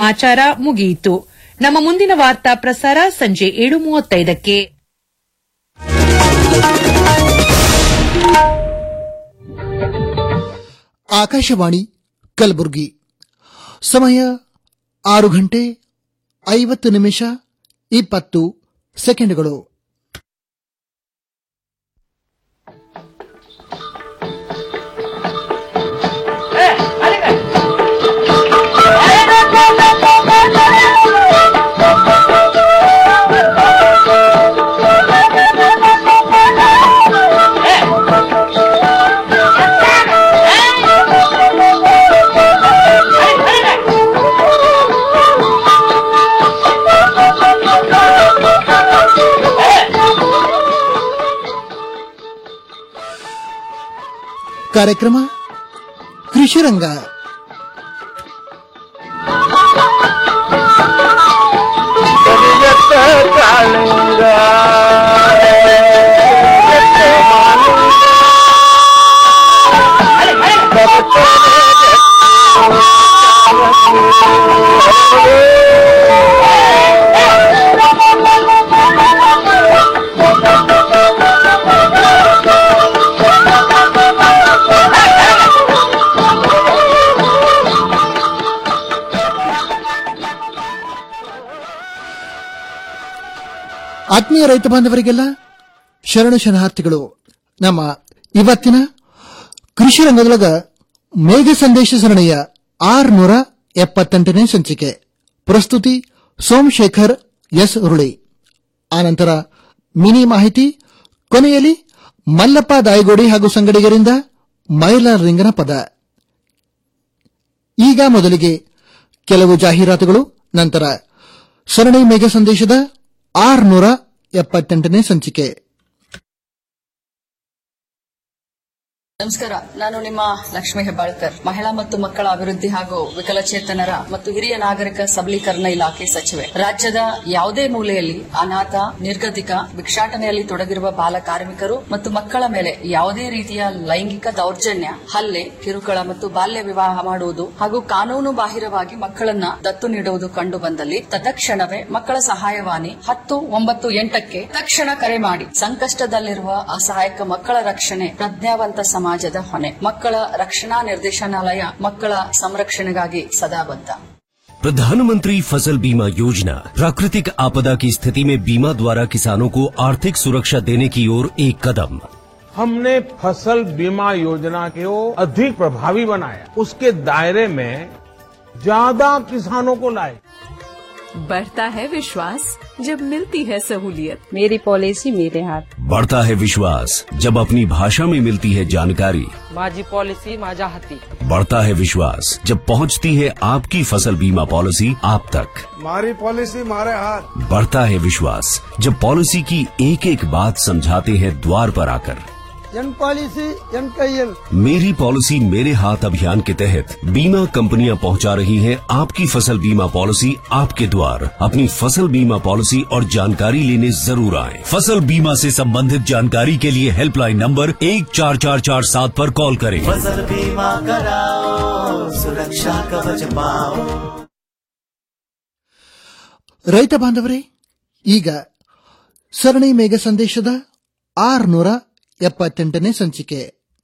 ಸಮಾಚಾರ ಮುಗಿಯಿತು ನಮ್ಮ ಮುಂದಿನ ವಾರ್ತಾ ಪ್ರಸಾರ ಸಂಜೆ ಏಳು ಮೂವತ್ತೈದಕ್ಕೆ ಆಕಾಶವಾಣಿ ಕಲಬುರಗಿ ಸಮಯ ಆರು ಗಂಟೆ ಐವತ್ತು ನಿಮಿಷ ಇಪ್ಪತ್ತು ಸೆಕೆಂಡ್ಗಳು ಕಾರ್ಯಕ್ರಮ ಕೃಷಿರಂಗ ಆತ್ಮೀಯ ರೈತ ಬಾಂಧವರಿಗೆಲ್ಲ ಶರಣು ಶರಣಾರ್ಥಿಗಳು ನಮ್ಮ ಇವತ್ತಿನ ಕೃಷಿ ರಂಗದೊಳಗ ಮೇಘ ಸಂದೇಶ ಸರಣಿಯ ಆರ್ನೂರ ಎಪ್ಪತ್ತೆಂಟನೇ ಸಂಚಿಕೆ ಪ್ರಸ್ತುತಿ ಸೋಮಶೇಖರ್ ಎಸ್ ಉರುಳಿ ಆನಂತರ ಮಿನಿ ಮಾಹಿತಿ ಕೊನೆಯಲ್ಲಿ ಮಲ್ಲಪ್ಪ ದಾಯಗೋಡಿ ಹಾಗೂ ಸಂಗಡಿಗರಿಂದ ಮೈಲಾರಲಿಂಗನ ಪದ ಈಗ ಮೊದಲಿಗೆ ಕೆಲವು ಜಾಹೀರಾತುಗಳು ನಂತರ ಸರಣಿ ಮೇಘ ಸಂದೇಶದ ಆರ್ನೂರ ಎಪ್ಪತ್ತೆಂಟನೇ ಸಂಚಿಕೆ ನಮಸ್ಕಾರ ನಾನು ನಿಮ್ಮ ಲಕ್ಷ್ಮೀ ಹೆಬ್ಬಾಳ್ಕರ್ ಮಹಿಳಾ ಮತ್ತು ಮಕ್ಕಳ ಅಭಿವೃದ್ಧಿ ಹಾಗೂ ವಿಕಲಚೇತನರ ಮತ್ತು ಹಿರಿಯ ನಾಗರಿಕ ಸಬಲೀಕರಣ ಇಲಾಖೆ ಸಚಿವೆ ರಾಜ್ಯದ ಯಾವುದೇ ಮೂಲೆಯಲ್ಲಿ ಅನಾಥ ನಿರ್ಗತಿಕ ಭಿಕ್ಷಾಟನೆಯಲ್ಲಿ ತೊಡಗಿರುವ ಬಾಲ ಕಾರ್ಮಿಕರು ಮತ್ತು ಮಕ್ಕಳ ಮೇಲೆ ಯಾವುದೇ ರೀತಿಯ ಲೈಂಗಿಕ ದೌರ್ಜನ್ಯ ಹಲ್ಲೆ ಕಿರುಕುಳ ಮತ್ತು ಬಾಲ್ಯ ವಿವಾಹ ಮಾಡುವುದು ಹಾಗೂ ಕಾನೂನು ಬಾಹಿರವಾಗಿ ಮಕ್ಕಳನ್ನ ದತ್ತು ನೀಡುವುದು ಕಂಡು ಬಂದಲ್ಲಿ ತತ್ಕ್ಷಣವೇ ಮಕ್ಕಳ ಸಹಾಯವಾಣಿ ಹತ್ತು ಒಂಬತ್ತು ಎಂಟಕ್ಕೆ ತಕ್ಷಣ ಕರೆ ಮಾಡಿ ಸಂಕಷ್ಟದಲ್ಲಿರುವ ಅಸಹಾಯಕ ಮಕ್ಕಳ ರಕ್ಷಣೆ ಪ್ರಜ್ಞಾವಂತ ಸಮಾಜದ ಹೊಣೆ ಮಕ್ಕಳ ರಕ್ಷಣಾ ನಿರ್ದೇಶನಾಲಯ ಮಕ್ಕಳ ಸಂರಕ್ಷಣೆಗಾಗಿ ಸದಾ ಬದ್ಧ प्रधानमंत्री फसल बीमा योजना प्राकृतिक आपदा की स्थिति में बीमा द्वारा किसानों को आर्थिक सुरक्षा देने की ओर एक कदम हमने फसल बीमा योजना को अधिक प्रभावी बनाया उसके दायरे में ज्यादा किसानों को लाए बढ़ता है विश्वास जब मिलती है सहूलियत मेरी पॉलिसी मेरे हाथ बढ़ता है विश्वास जब अपनी भाषा में मिलती है जानकारी माझी पॉलिसी माझ्या हाती बढ़ता है विश्वास जब पहुंचती है आपकी फसल बीमा पॉलिसी आप तक मारी पॉलिसी मारे हाथ बढ़ता है विश्वास जब पॉलिसी की एक एक बात समझाते हैं द्वार पर आकर ಎನ್ ಪಾಲಿಸಿ ಎನ್ ಕೈಯಲ್ मेरी पॉलिसी मेरे हाथ अभियान के तहत बीमा कंपनियां पहुंचा रही हैं आपकी फसल बीमा पॉलिसी आपके द्वार अपनी फसल बीमा पॉलिसी और जानकारी लेने जरूर आएं। फसल बीमा से संबंधित जानकारी के लिए हेल्पलाइन नंबर एक चार चार चार सात पर कॉल करें फसल बीमा कराओ सुरक्षा कवच पाओ ರೈತ ಬಾಂಧವರೇ ಈಗ ಸರಣಿ ಮೇಘ ಸಂದೇಶದ ಆರ್ನೂರ ಎಪ್ಪತ್ತೆಂಟನೇ ಸಂಚಿಕೆ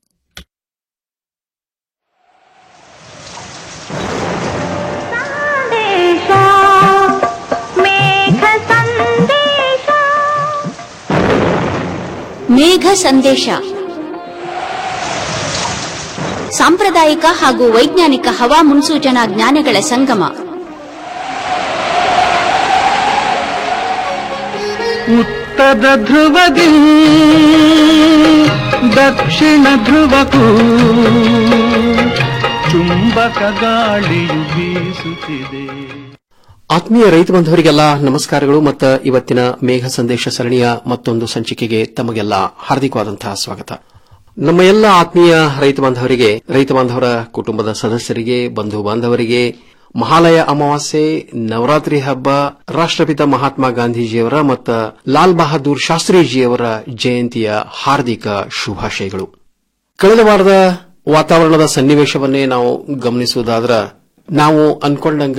ಮೇಘ ಸಂದೇಶ ಸಾಂಪ್ರದಾಯಿಕ ಹಾಗೂ ವೈಜ್ಞಾನಿಕ ಹವಾ ಮುನ್ಸೂಚನಾ ಜ್ಞಾನಗಳ ಸಂಗಮ ಉತ್ತರ ಧ್ರುವದಿ ದಕ್ಷಿಣ ಧ್ರುವಕ್ಕೂ ಚುಂಬಕ ಗಾಳಿಯು ಬೀಸುತ್ತಿದೆ ಆತ್ಮೀಯ ರೈತ ಬಂಧುವರಿಗೆಲ್ಲ ನಮಸ್ಕಾರಗಳು ಮತ್ತು ಇವತ್ತಿನ ಮೇಘ ಸಂದೇಶ ಸರಣಿಯ ಮತ್ತೊಂದು ಸಂಚಿಕೆಗೆ ತಮಗೆಲ್ಲ ಹಾರ್ದಿಕವಾದಂತಹ ಸ್ವಾಗತ ನಮ್ಮ ಎಲ್ಲ ಆತ್ಮೀಯ ರೈತ ಬಾಂಧವರಿಗೆ ರೈತ ಬಾಂಧವರ ಕುಟುಂಬದ ಸದಸ್ಯರಿಗೆ ಬಂಧು ಬಾಂಧವರಿಗೆ ಮಹಾಲಯ ಅಮಾವಾಸ್ಯೆ ನವರಾತ್ರಿ ಹಬ್ಬ ರಾಷ್ಟ್ರಪಿತ ಮಹಾತ್ಮ ಗಾಂಧೀಜಿಯವರ ಮತ್ತು ಲಾಲ್ ಬಹದ್ದೂರ್ ಶಾಸ್ತ್ರೀಜಿಯವರ ಜಯಂತಿಯ ಹಾರ್ದಿಕ ಶುಭಾಶಯಗಳು ಕಳೆದ ವಾರದ ವಾತಾವರಣದ ಸನ್ನಿವೇಶವನ್ನೇ ನಾವು ಗಮನಿಸುವುದಾದ್ರ ನಾವು ಅನ್ಕೊಂಡಂಗ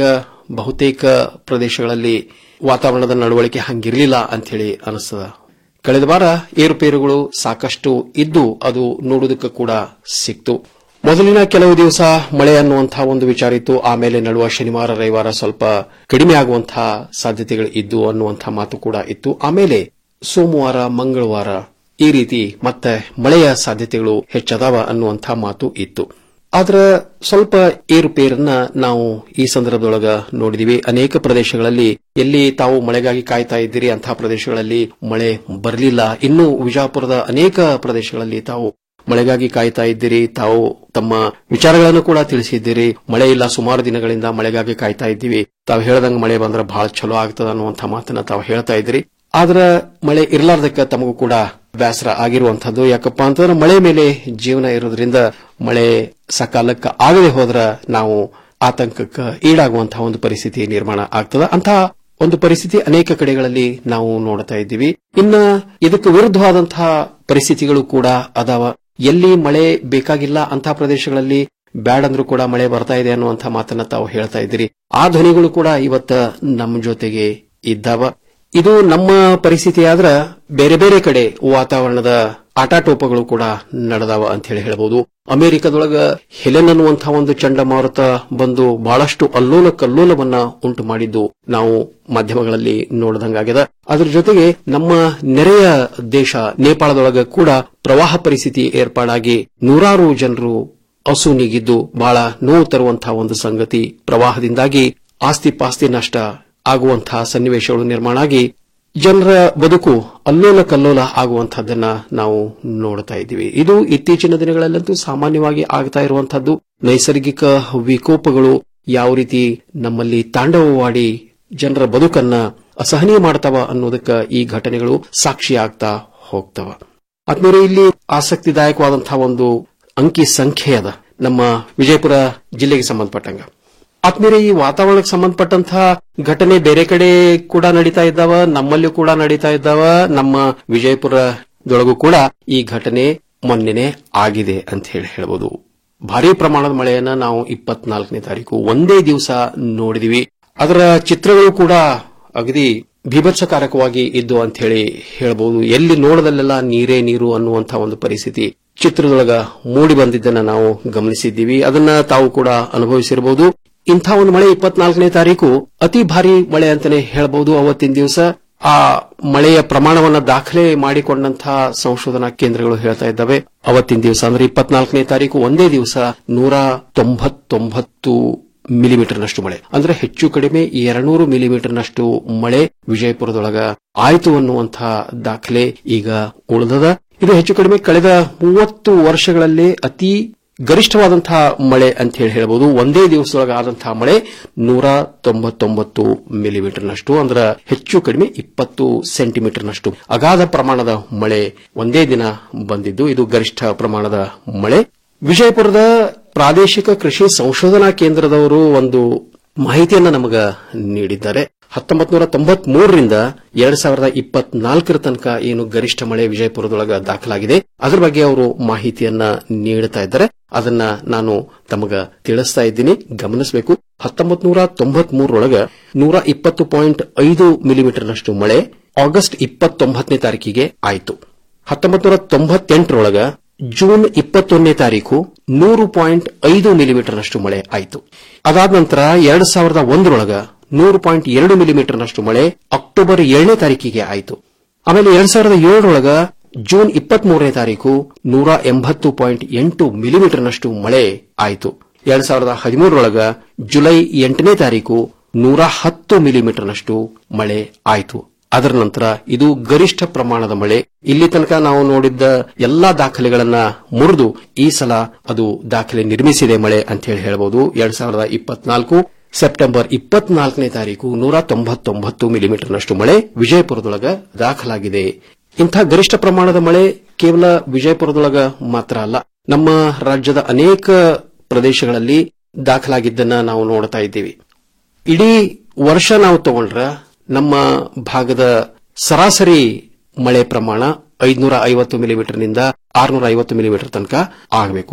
ಬಹುತೇಕ ಪ್ರದೇಶಗಳಲ್ಲಿ ವಾತಾವರಣದ ನಡವಳಿಕೆ ಹಂಗಿರಲಿಲ್ಲ ಅಂತ ಹೇಳಿ ಅನಿಸ್ತದ ಕಳೆದ ವಾರ ಏರುಪೇರುಗಳು ಸಾಕಷ್ಟು ಇದ್ದು ಅದು ನೋಡುವುದಕ್ಕೆ ಕೂಡ ಸಿಕ್ತು ಮೊದಲಿನ ಕೆಲವು ದಿವಸ ಮಳೆ ಅನ್ನುವಂತಹ ಒಂದು ವಿಚಾರ ಇತ್ತು ಆಮೇಲೆ ನಡುವ ಶನಿವಾರ ರವಿವಾರ ಸ್ವಲ್ಪ ಕಡಿಮೆ ಆಗುವಂತಹ ಸಾಧ್ಯತೆಗಳು ಇದ್ದು ಅನ್ನುವಂತಹ ಮಾತು ಕೂಡ ಇತ್ತು ಆಮೇಲೆ ಸೋಮವಾರ ಮಂಗಳವಾರ ಈ ರೀತಿ ಮತ್ತೆ ಮಳೆಯ ಸಾಧ್ಯತೆಗಳು ಹೆಚ್ಚದಾವ ಅನ್ನುವಂತಹ ಮಾತು ಇತ್ತು ಆದ್ರ ಸ್ವಲ್ಪ ಏರುಪೇರನ್ನ ನಾವು ಈ ಸಂದರ್ಭದೊಳಗ ನೋಡಿದಿವಿ ಅನೇಕ ಪ್ರದೇಶಗಳಲ್ಲಿ ಎಲ್ಲಿ ತಾವು ಮಳೆಗಾಗಿ ಕಾಯ್ತಾ ಇದ್ದೀರಿ ಅಂತಹ ಪ್ರದೇಶಗಳಲ್ಲಿ ಮಳೆ ಬರಲಿಲ್ಲ ಇನ್ನು ವಿಜಾಪುರದ ಅನೇಕ ಪ್ರದೇಶಗಳಲ್ಲಿ ತಾವು ಮಳೆಗಾಗಿ ಕಾಯ್ತಾ ಇದ್ದೀರಿ ತಾವು ತಮ್ಮ ವಿಚಾರಗಳನ್ನು ಕೂಡ ತಿಳಿಸಿದ್ದೀರಿ ಮಳೆ ಇಲ್ಲ ಸುಮಾರು ದಿನಗಳಿಂದ ಮಳೆಗಾಗಿ ಕಾಯ್ತಾ ಇದ್ದೀವಿ ತಾವು ಹೇಳ್ದಂಗ ಮಳೆ ಬಂದ್ರೆ ಬಹಳ ಚಲೋ ಆಗ್ತದ ಅನ್ನುವಂಥ ಮಾತನ್ನ ತಾವು ಹೇಳ್ತಾ ಇದ್ದೀರಿ ಆದ್ರ ಮಳೆ ಇರ್ಲಾರ್ದಕ್ಕ ತಮಗೂ ಕೂಡ ಬೇಸರ ಆಗಿರುವಂತದ್ದು ಯಾಕಪ್ಪ ಅಂತಂದ್ರೆ ಮಳೆ ಮೇಲೆ ಜೀವನ ಇರೋದ್ರಿಂದ ಮಳೆ ಸಕಾಲಕ್ಕೆ ಆಗದೆ ಹೋದ್ರ ನಾವು ಆತಂಕಕ್ಕೆ ಈಡಾಗುವಂತಹ ಒಂದು ಪರಿಸ್ಥಿತಿ ನಿರ್ಮಾಣ ಆಗ್ತದ ಅಂತಹ ಒಂದು ಪರಿಸ್ಥಿತಿ ಅನೇಕ ಕಡೆಗಳಲ್ಲಿ ನಾವು ನೋಡ್ತಾ ಇದ್ದೀವಿ ಇನ್ನ ಇದಕ್ಕೆ ವಿರುದ್ಧವಾದಂತಹ ಪರಿಸ್ಥಿತಿಗಳು ಕೂಡ ಅದಾವ ಎಲ್ಲಿ ಮಳೆ ಬೇಕಾಗಿಲ್ಲ ಅಂತಹ ಪ್ರದೇಶಗಳಲ್ಲಿ ಬ್ಯಾಡಂದ್ರೂ ಕೂಡ ಮಳೆ ಬರ್ತಾ ಇದೆ ಅನ್ನುವಂಥ ಮಾತನ್ನ ತಾವು ಹೇಳ್ತಾ ಇದ್ದೀರಿ ಆ ಧ್ವನಿಗಳು ಕೂಡ ಇವತ್ತ ನಮ್ಮ ಜೊತೆಗೆ ಇದ್ದಾವ ಇದು ನಮ್ಮ ಪರಿಸ್ಥಿತಿ ಆದ್ರ ಬೇರೆ ಬೇರೆ ಕಡೆ ವಾತಾವರಣದ ಆಟಾಟೋಪಗಳು ಕೂಡ ನಡೆದಾವ ಅಂತ ಹೇಳಿ ಹೇಳಬಹುದು ಅಮೆರಿಕದೊಳಗ ಹೆಲೆನ್ ಅನ್ನುವಂತಹ ಒಂದು ಚಂಡಮಾರುತ ಬಂದು ಬಹಳಷ್ಟು ಅಲ್ಲೋಲ ಕಲ್ಲೋಲವನ್ನ ಉಂಟು ಮಾಡಿದ್ದು ನಾವು ಮಾಧ್ಯಮಗಳಲ್ಲಿ ನೋಡಿದಂಗಾಗಿದೆ ಅದ್ರ ಜೊತೆಗೆ ನಮ್ಮ ನೆರೆಯ ದೇಶ ನೇಪಾಳದೊಳಗ ಕೂಡ ಪ್ರವಾಹ ಪರಿಸ್ಥಿತಿ ಏರ್ಪಾಡಾಗಿ ನೂರಾರು ಜನರು ಹಸು ನೀಗಿದ್ದು ಬಹಳ ನೋವು ತರುವಂತಹ ಒಂದು ಸಂಗತಿ ಪ್ರವಾಹದಿಂದಾಗಿ ಆಸ್ತಿ ಪಾಸ್ತಿ ನಷ್ಟ ಆಗುವಂತಹ ಸನ್ನಿವೇಶಗಳು ನಿರ್ಮಾಣ ಆಗಿ ಜನರ ಬದುಕು ಅಲ್ಲೋಲ ಕಲ್ಲೋಲ ಆಗುವಂತಹದ್ದನ್ನ ನಾವು ನೋಡ್ತಾ ಇದ್ದೀವಿ ಇದು ಇತ್ತೀಚಿನ ದಿನಗಳಲ್ಲಂತೂ ಸಾಮಾನ್ಯವಾಗಿ ಆಗ್ತಾ ಇರುವಂತಹದ್ದು ನೈಸರ್ಗಿಕ ವಿಕೋಪಗಳು ಯಾವ ರೀತಿ ನಮ್ಮಲ್ಲಿ ತಾಂಡವವಾಡಿ ಜನರ ಬದುಕನ್ನ ಅಸಹನೀಯ ಮಾಡ್ತಾವ ಅನ್ನೋದಕ್ಕ ಈ ಘಟನೆಗಳು ಸಾಕ್ಷಿಯಾಗ್ತಾ ಹೋಗ್ತವ ಆದ್ಮೇಲೆ ಇಲ್ಲಿ ಆಸಕ್ತಿದಾಯಕವಾದಂತಹ ಒಂದು ಅಂಕಿ ಸಂಖ್ಯೆ ಅದ ನಮ್ಮ ವಿಜಯಪುರ ಜಿಲ್ಲೆಗೆ ಸಂಬಂಧಪಟ್ಟಂಗ ಆದ್ಮೇಲೆ ಈ ವಾತಾವರಣಕ್ಕೆ ಸಂಬಂಧಪಟ್ಟಂತಹ ಘಟನೆ ಬೇರೆ ಕಡೆ ಕೂಡ ನಡೀತಾ ಇದ್ದಾವ ನಮ್ಮಲ್ಲೂ ಕೂಡ ನಡೀತಾ ಇದ್ದಾವ ನಮ್ಮ ವಿಜಯಪುರದೊಳಗೂ ಕೂಡ ಈ ಘಟನೆ ಮೊನ್ನೆನೆ ಆಗಿದೆ ಅಂತ ಹೇಳಿ ಹೇಳ್ಬೋದು ಭಾರಿ ಪ್ರಮಾಣದ ಮಳೆಯನ್ನ ನಾವು ಇಪ್ಪತ್ನಾಲ್ಕನೇ ತಾರೀಕು ಒಂದೇ ದಿವಸ ನೋಡಿದಿವಿ ಅದರ ಚಿತ್ರಗಳು ಕೂಡ ಅಗದಿ ಭೀಭತ್ಸಕಾರಕವಾಗಿ ಇದ್ದು ಅಂತ ಹೇಳಿ ಹೇಳಬಹುದು ಎಲ್ಲಿ ನೋಡದಲ್ಲೆಲ್ಲ ನೀರೇ ನೀರು ಅನ್ನುವಂತಹ ಒಂದು ಪರಿಸ್ಥಿತಿ ಚಿತ್ರದೊಳಗ ಮೂಡಿ ಬಂದಿದ್ದನ್ನ ನಾವು ಗಮನಿಸಿದ್ದೀವಿ ಅದನ್ನ ತಾವು ಕೂಡ ಅನುಭವಿಸಿರಬಹುದು ಇಂಥ ಒಂದು ಮಳೆ ಇಪ್ಪತ್ನಾಲ್ಕನೇ ತಾರೀಕು ಅತಿ ಭಾರಿ ಮಳೆ ಅಂತಾನೆ ಹೇಳಬಹುದು ಅವತ್ತಿನ ದಿವಸ ಆ ಮಳೆಯ ಪ್ರಮಾಣವನ್ನ ದಾಖಲೆ ಮಾಡಿಕೊಂಡಂತಹ ಸಂಶೋಧನಾ ಕೇಂದ್ರಗಳು ಹೇಳ್ತಾ ಇದ್ದಾವೆ ಅವತ್ತಿನ ದಿವಸ ಅಂದ್ರೆ ಇಪ್ಪತ್ನಾಲ್ಕನೇ ತಾರೀಕು ಒಂದೇ ದಿವಸ ನೂರ ತೊಂಬತ್ತೊಂಬತ್ತು ಮಿಲಿಮೀಟರ್ನಷ್ಟು ಮಳೆ ಅಂದ್ರೆ ಹೆಚ್ಚು ಕಡಿಮೆ ಎರಡ್ನೂರು ಮಿಲಿಮೀಟರ್ನಷ್ಟು ಮಳೆ ವಿಜಯಪುರದೊಳಗ ಆಯ್ತು ಅನ್ನುವಂತಹ ದಾಖಲೆ ಈಗ ಉಳಿದದ ಇದು ಹೆಚ್ಚು ಕಡಿಮೆ ಕಳೆದ ಮೂವತ್ತು ವರ್ಷಗಳಲ್ಲೇ ಅತಿ ಗರಿಷ್ಠವಾದಂತಹ ಮಳೆ ಅಂತ ಹೇಳಿ ಹೇಳಬಹುದು ಒಂದೇ ದಿವಸದೊಳಗೆ ಆದಂತಹ ಮಳೆ ನೂರ ತೊಂಬತ್ತೊಂಬತ್ತು ಮಿಲಿಮೀಟರ್ನಷ್ಟು ಅಂದ್ರೆ ಹೆಚ್ಚು ಕಡಿಮೆ ಇಪ್ಪತ್ತು ಸೆಂಟಿಮೀಟರ್ನಷ್ಟು ಅಗಾಧ ಪ್ರಮಾಣದ ಮಳೆ ಒಂದೇ ದಿನ ಬಂದಿದ್ದು ಇದು ಗರಿಷ್ಠ ಪ್ರಮಾಣದ ಮಳೆ ವಿಜಯಪುರದ ಪ್ರಾದೇಶಿಕ ಕೃಷಿ ಸಂಶೋಧನಾ ಕೇಂದ್ರದವರು ಒಂದು ಮಾಹಿತಿಯನ್ನ ನಮಗ ನೀಡಿದ್ದಾರೆ ಹತ್ತೊಂಬತ್ತು ನೂರ ತೊಂಬತ್ಮೂರರಿಂದ ಎರಡ್ ಸಾವಿರದ ಇಪ್ಪತ್ನಾಲ್ಕರ ತನಕ ಏನು ಗರಿಷ್ಠ ಮಳೆ ವಿಜಯಪುರದೊಳಗ ದಾಖಲಾಗಿದೆ ಅದರ ಬಗ್ಗೆ ಅವರು ಮಾಹಿತಿಯನ್ನ ನೀಡುತ್ತಾ ಇದ್ದಾರೆ ಅದನ್ನ ನಾನು ತಮಗ ತಿಳಿಸ್ತಾ ಇದ್ದೀನಿ ಗಮನಿಸಬೇಕು ಹತ್ತೊಂಬತ್ತು ನೂರ ತೊಂಬತ್ಮೂರರೊಳಗ ನೂರ ಇಪ್ಪತ್ತು ಪಾಯಿಂಟ್ ಐದು ಮಿಲಿಮೀಟರ್ನಷ್ಟು ಮಳೆ ಆಗಸ್ಟ್ ಇಪ್ಪತ್ತೊಂಬತ್ತನೇ ತಾರೀಕಿಗೆ ಆಯಿತು ಹತ್ತೊಂಬತ್ತು ನೂರ ತೊಂಬತ್ತೆಂಟರೊಳಗ ಜೂನ್ ಇಪ್ಪತ್ತೊಂದನೇ ತಾರೀಕು ನೂರು ಪಾಯಿಂಟ್ ಐದು ಮಿಲಿಮೀಟರ್ನಷ್ಟು ಮಳೆ ಆಯಿತು ಅದಾದ ನಂತರ ಎರಡ್ ಸಾವಿರದ ಒಂದರೊಳಗ ನೂರು ಪಾಯಿಂಟ್ ಎರಡು ಮಿಲಿಮೀಟರ್ನಷ್ಟು ಮಳೆ ಅಕ್ಟೋಬರ್ ಏಳನೇ ತಾರೀಕಿಗೆ ಆಯಿತು ಆಮೇಲೆ ಎರಡ್ ಸಾವಿರದ ಏಳರೊಳಗ ಜೂನ್ ಇಪ್ಪತ್ಮೂರನೇ ತಾರೀಕು ನೂರ ಎಂಬತ್ತು ಪಾಯಿಂಟ್ ಎಂಟು ಮಿಲಿಮೀಟರ್ನಷ್ಟು ಮಳೆ ಆಯಿತು ಎರಡ್ ಸಾವಿರದ ಹದಿಮೂರರೊಳಗ ಜುಲೈ ಎಂಟನೇ ತಾರೀಕು ನೂರ ಹತ್ತು ಮಿಲಿಮೀಟರ್ನಷ್ಟು ಮಳೆ ಆಯಿತು ಅದರ ನಂತರ ಇದು ಗರಿಷ್ಠ ಪ್ರಮಾಣದ ಮಳೆ ಇಲ್ಲಿ ತನಕ ನಾವು ನೋಡಿದ್ದ ಎಲ್ಲಾ ದಾಖಲೆಗಳನ್ನ ಮುರಿದು ಈ ಸಲ ಅದು ದಾಖಲೆ ನಿರ್ಮಿಸಿದೆ ಮಳೆ ಅಂತ ಹೇಳಿ ಹೇಳಬಹುದು ಎರಡ್ ಸಾವಿರದ ಇಪ್ಪತ್ನಾಲ್ಕು ಸೆಪ್ಟೆಂಬರ್ ಇಪ್ಪತ್ನಾಲ್ಕನೇ ತಾರೀಕು ನೂರ ತೊಂಬತ್ತೊಂಬತ್ತು ಮಿಲಿಮೀಟರ್ನಷ್ಟು ಮಳೆ ವಿಜಯಪುರದೊಳಗ ದಾಖಲಾಗಿದೆ ಇಂಥ ಗರಿಷ್ಠ ಪ್ರಮಾಣದ ಮಳೆ ಕೇವಲ ವಿಜಯಪುರದೊಳಗ ಮಾತ್ರ ಅಲ್ಲ ನಮ್ಮ ರಾಜ್ಯದ ಅನೇಕ ಪ್ರದೇಶಗಳಲ್ಲಿ ದಾಖಲಾಗಿದ್ದನ್ನ ನಾವು ನೋಡ್ತಾ ಇದ್ದೀವಿ ಇಡೀ ವರ್ಷ ನಾವು ತಗೊಂಡ್ರ ನಮ್ಮ ಭಾಗದ ಸರಾಸರಿ ಮಳೆ ಪ್ರಮಾಣ ಐದುನೂರ ಐವತ್ತು ಮಿಲಿಮೀಟರ್ನಿಂದ ಆರುನೂರ ಐವತ್ತು ಮಿಲಿಮೀಟರ್ ತನಕ ಆಗಬೇಕು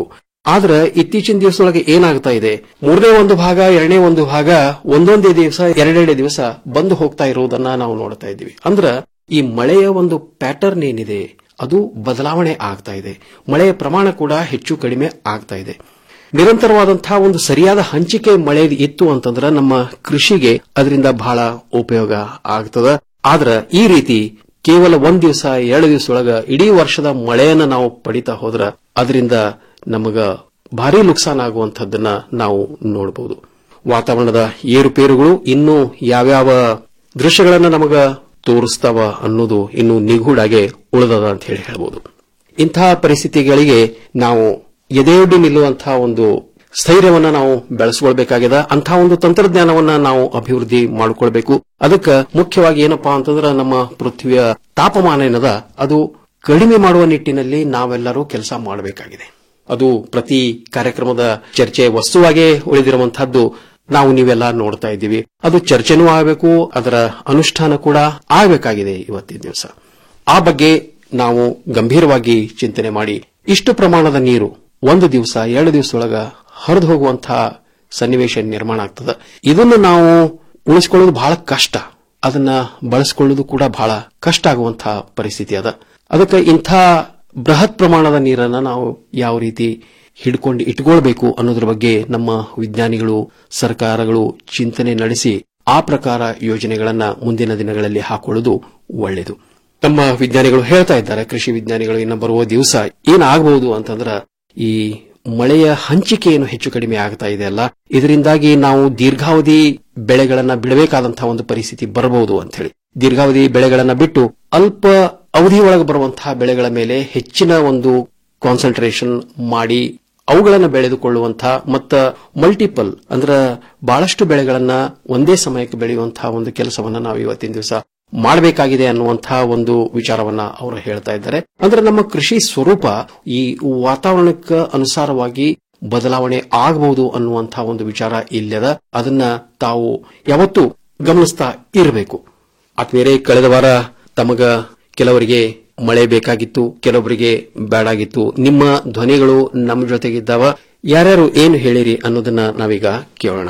ಆದ್ರೆ ಇತ್ತೀಚಿನ ದಿವಸದೊಳಗೆ ಏನಾಗ್ತಾ ಇದೆ ಮೂರನೇ ಒಂದು ಭಾಗ ಎರಡನೇ ಒಂದು ಭಾಗ ಒಂದೊಂದೇ ದಿವಸ ಎರಡೆರಡೇ ದಿವಸ ಬಂದು ಹೋಗ್ತಾ ಇರುವುದನ್ನ ನಾವು ನೋಡ್ತಾ ಇದ್ದೀವಿ ಅಂದ್ರ ಈ ಮಳೆಯ ಒಂದು ಪ್ಯಾಟರ್ನ್ ಏನಿದೆ ಅದು ಬದಲಾವಣೆ ಆಗ್ತಾ ಇದೆ ಮಳೆಯ ಪ್ರಮಾಣ ಕೂಡ ಹೆಚ್ಚು ಕಡಿಮೆ ಆಗ್ತಾ ಇದೆ ನಿರಂತರವಾದಂತಹ ಒಂದು ಸರಿಯಾದ ಹಂಚಿಕೆ ಮಳೆ ಇತ್ತು ಅಂತಂದ್ರೆ ನಮ್ಮ ಕೃಷಿಗೆ ಅದರಿಂದ ಬಹಳ ಉಪಯೋಗ ಆಗ್ತದ ಆದ್ರ ಈ ರೀತಿ ಕೇವಲ ಒಂದ್ ದಿವಸ ಎರಡು ದಿವಸ ಒಳಗ ಇಡೀ ವರ್ಷದ ಮಳೆಯನ್ನ ನಾವು ಪಡಿತಾ ಹೋದ್ರ ಅದರಿಂದ ನಮಗ ಭಾರಿ ನುಕ್ಸಾನ್ ಆಗುವಂತಹದ್ದನ್ನ ನಾವು ನೋಡಬಹುದು ವಾತಾವರಣದ ಏರುಪೇರುಗಳು ಇನ್ನೂ ಯಾವ್ಯಾವ ದೃಶ್ಯಗಳನ್ನ ನಮಗ ತೋರಿಸ್ತಾವ ಅನ್ನೋದು ಇನ್ನು ನಿಗೂಢಾಗೆ ಉಳಿದದ ಅಂತ ಹೇಳಿ ಹೇಳ್ಬೋದು ಇಂತಹ ಪರಿಸ್ಥಿತಿಗಳಿಗೆ ನಾವು ಎದೆಯೊಡ್ಡಿ ನಿಲ್ಲುವಂತಹ ಒಂದು ಸ್ಥೈರ್ಯವನ್ನ ನಾವು ಬೆಳೆಸ್ಕೊಳ್ಬೇಕಾಗಿದೆ ಅಂತಹ ಒಂದು ತಂತ್ರಜ್ಞಾನವನ್ನ ನಾವು ಅಭಿವೃದ್ಧಿ ಮಾಡಿಕೊಳ್ಬೇಕು ಅದಕ್ಕೆ ಮುಖ್ಯವಾಗಿ ಏನಪ್ಪಾ ಅಂತಂದ್ರೆ ನಮ್ಮ ಪೃಥ್ವಿಯ ತಾಪಮಾನ ಏನದ ಅದು ಕಡಿಮೆ ಮಾಡುವ ನಿಟ್ಟಿನಲ್ಲಿ ನಾವೆಲ್ಲರೂ ಕೆಲಸ ಮಾಡಬೇಕಾಗಿದೆ ಅದು ಪ್ರತಿ ಕಾರ್ಯಕ್ರಮದ ಚರ್ಚೆ ವಸ್ತುವಾಗೇ ಉಳಿದಿರುವಂತಹದ್ದು ನಾವು ನೀವೆಲ್ಲ ನೋಡ್ತಾ ಇದ್ದೀವಿ ಅದು ಚರ್ಚೆನೂ ಆಗಬೇಕು ಅದರ ಅನುಷ್ಠಾನ ಕೂಡ ಆಗಬೇಕಾಗಿದೆ ಇವತ್ತಿನ ದಿವಸ ಆ ಬಗ್ಗೆ ನಾವು ಗಂಭೀರವಾಗಿ ಚಿಂತನೆ ಮಾಡಿ ಇಷ್ಟು ಪ್ರಮಾಣದ ನೀರು ಒಂದು ದಿವಸ ಎರಡು ದಿವಸದೊಳಗ ಹರಿದು ಹೋಗುವಂತಹ ಸನ್ನಿವೇಶ ನಿರ್ಮಾಣ ಆಗ್ತದೆ ಇದನ್ನು ನಾವು ಉಳಿಸಿಕೊಳ್ಳೋದು ಬಹಳ ಕಷ್ಟ ಅದನ್ನ ಬಳಸಿಕೊಳ್ಳೋದು ಕೂಡ ಬಹಳ ಕಷ್ಟ ಆಗುವಂತಹ ಪರಿಸ್ಥಿತಿ ಅದ ಅದಕ್ಕೆ ಇಂಥ ಬೃಹತ್ ಪ್ರಮಾಣದ ನೀರನ್ನ ನಾವು ಯಾವ ರೀತಿ ಹಿಡ್ಕೊಂಡು ಇಟ್ಕೊಳ್ಬೇಕು ಅನ್ನೋದ್ರ ಬಗ್ಗೆ ನಮ್ಮ ವಿಜ್ಞಾನಿಗಳು ಸರ್ಕಾರಗಳು ಚಿಂತನೆ ನಡೆಸಿ ಆ ಪ್ರಕಾರ ಯೋಜನೆಗಳನ್ನ ಮುಂದಿನ ದಿನಗಳಲ್ಲಿ ಹಾಕೊಳ್ಳೋದು ಒಳ್ಳೆಯದು ನಮ್ಮ ವಿಜ್ಞಾನಿಗಳು ಹೇಳ್ತಾ ಇದ್ದಾರೆ ಕೃಷಿ ವಿಜ್ಞಾನಿಗಳು ಇನ್ನು ಬರುವ ದಿವಸ ಏನಾಗಬಹುದು ಅಂತಂದ್ರ ಈ ಮಳೆಯ ಹಂಚಿಕೆ ಏನು ಹೆಚ್ಚು ಕಡಿಮೆ ಆಗ್ತಾ ಇದೆ ಅಲ್ಲ ಇದರಿಂದಾಗಿ ನಾವು ದೀರ್ಘಾವಧಿ ಬೆಳೆಗಳನ್ನ ಬಿಡಬೇಕಾದಂತಹ ಒಂದು ಪರಿಸ್ಥಿತಿ ಬರಬಹುದು ಅಂತ ಹೇಳಿ ದೀರ್ಘಾವಧಿ ಬೆಳೆಗಳನ್ನ ಬಿಟ್ಟು ಅಲ್ಪ ಅವಧಿಯೊಳಗೆ ಬರುವಂತಹ ಬೆಳೆಗಳ ಮೇಲೆ ಹೆಚ್ಚಿನ ಒಂದು ಕಾನ್ಸಂಟ್ರೇಷನ್ ಮಾಡಿ ಅವುಗಳನ್ನು ಬೆಳೆದುಕೊಳ್ಳುವಂತಹ ಮತ್ತ ಮಲ್ಟಿಪಲ್ ಅಂದ್ರ ಬಹಳಷ್ಟು ಬೆಳೆಗಳನ್ನ ಒಂದೇ ಸಮಯಕ್ಕೆ ಬೆಳೆಯುವಂತಹ ಒಂದು ಕೆಲಸವನ್ನ ನಾವು ಇವತ್ತಿನ ದಿವಸ ಮಾಡಬೇಕಾಗಿದೆ ಅನ್ನುವಂತಹ ಒಂದು ವಿಚಾರವನ್ನ ಅವರು ಹೇಳ್ತಾ ಇದ್ದಾರೆ ಅಂದ್ರೆ ನಮ್ಮ ಕೃಷಿ ಸ್ವರೂಪ ಈ ವಾತಾವರಣಕ್ಕೆ ಅನುಸಾರವಾಗಿ ಬದಲಾವಣೆ ಆಗಬಹುದು ಅನ್ನುವಂತಹ ಒಂದು ವಿಚಾರ ಇಲ್ಲದ ಅದನ್ನ ತಾವು ಯಾವತ್ತೂ ಗಮನಿಸ್ತಾ ಇರಬೇಕು ಆತ್ಮೀಯರೇ ಕಳೆದ ವಾರ ತಮಗ ಕೆಲವರಿಗೆ ಮಳೆ ಬೇಕಾಗಿತ್ತು ಕೆಲವೊಬ್ಬರಿಗೆ ಬೇಡಾಗಿತ್ತು ನಿಮ್ಮ ಧ್ವನಿಗಳು ನಮ್ಮ ಜೊತೆಗಿದ್ದಾವ ಯಾರ್ಯಾರು ಏನು ಹೇಳಿರಿ ಅನ್ನೋದನ್ನ ನಾವೀಗ ಕೇಳೋಣ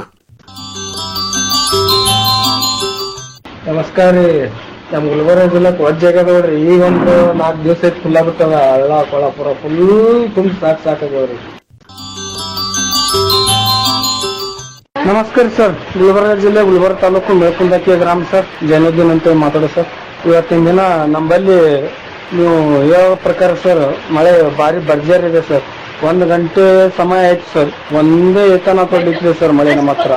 ನಮಸ್ಕಾರ ರೀ ನಮ್ ಗುಲ್ಬರ್ಗ ಜಿಲ್ಲಾಕ್ ವಜ್ಜೆ ಆಗ್ಯದ ನೋಡ್ರಿ ಈಗ ಒಂದು ನಾಲ್ಕು ದಿವಸ ಐತಿ ಫುಲ್ ಆಗ್ಬಿಟ್ಟದ ಹಳ್ಳ ಕೊಳಪುರ ಫುಲ್ ತುಂಬ ಸಾಕ್ ಸಾಕಾಗ್ಯವ್ರಿ ನಮಸ್ಕಾರ ಸರ್ ಗುಲ್ಬರ್ಗ ಜಿಲ್ಲೆ ಗುಲ್ಬರ್ಗ ತಾಲೂಕು ಮೇಲ್ಕುಂದಕ್ಕಿ ಗ್ರಾಮ ಸರ್ ಜೈನುದ್ದೀನ್ ಅಂತ ಮಾತಾಡೋ ಸರ್ ಇವತ್ತಿನ ದಿನ ನಮ್ಮಲ್ಲಿ ನೀವು ಯಾವ ಪ್ರಕಾರ ಸರ್ ಮಳೆ ಭಾರಿ ಭರ್ಜರಿ ಇದೆ ಸರ್ ಒಂದು ಗಂಟೆ ಸಮಯ ಆಯ್ತು ಸರ್ ಒಂದೇ ಏತನ ತೊಡ್ಲಿಕ್ಕಿದೆ ಸರ್ ಮಳೆ ನಮ್ಮ ಹತ್ರ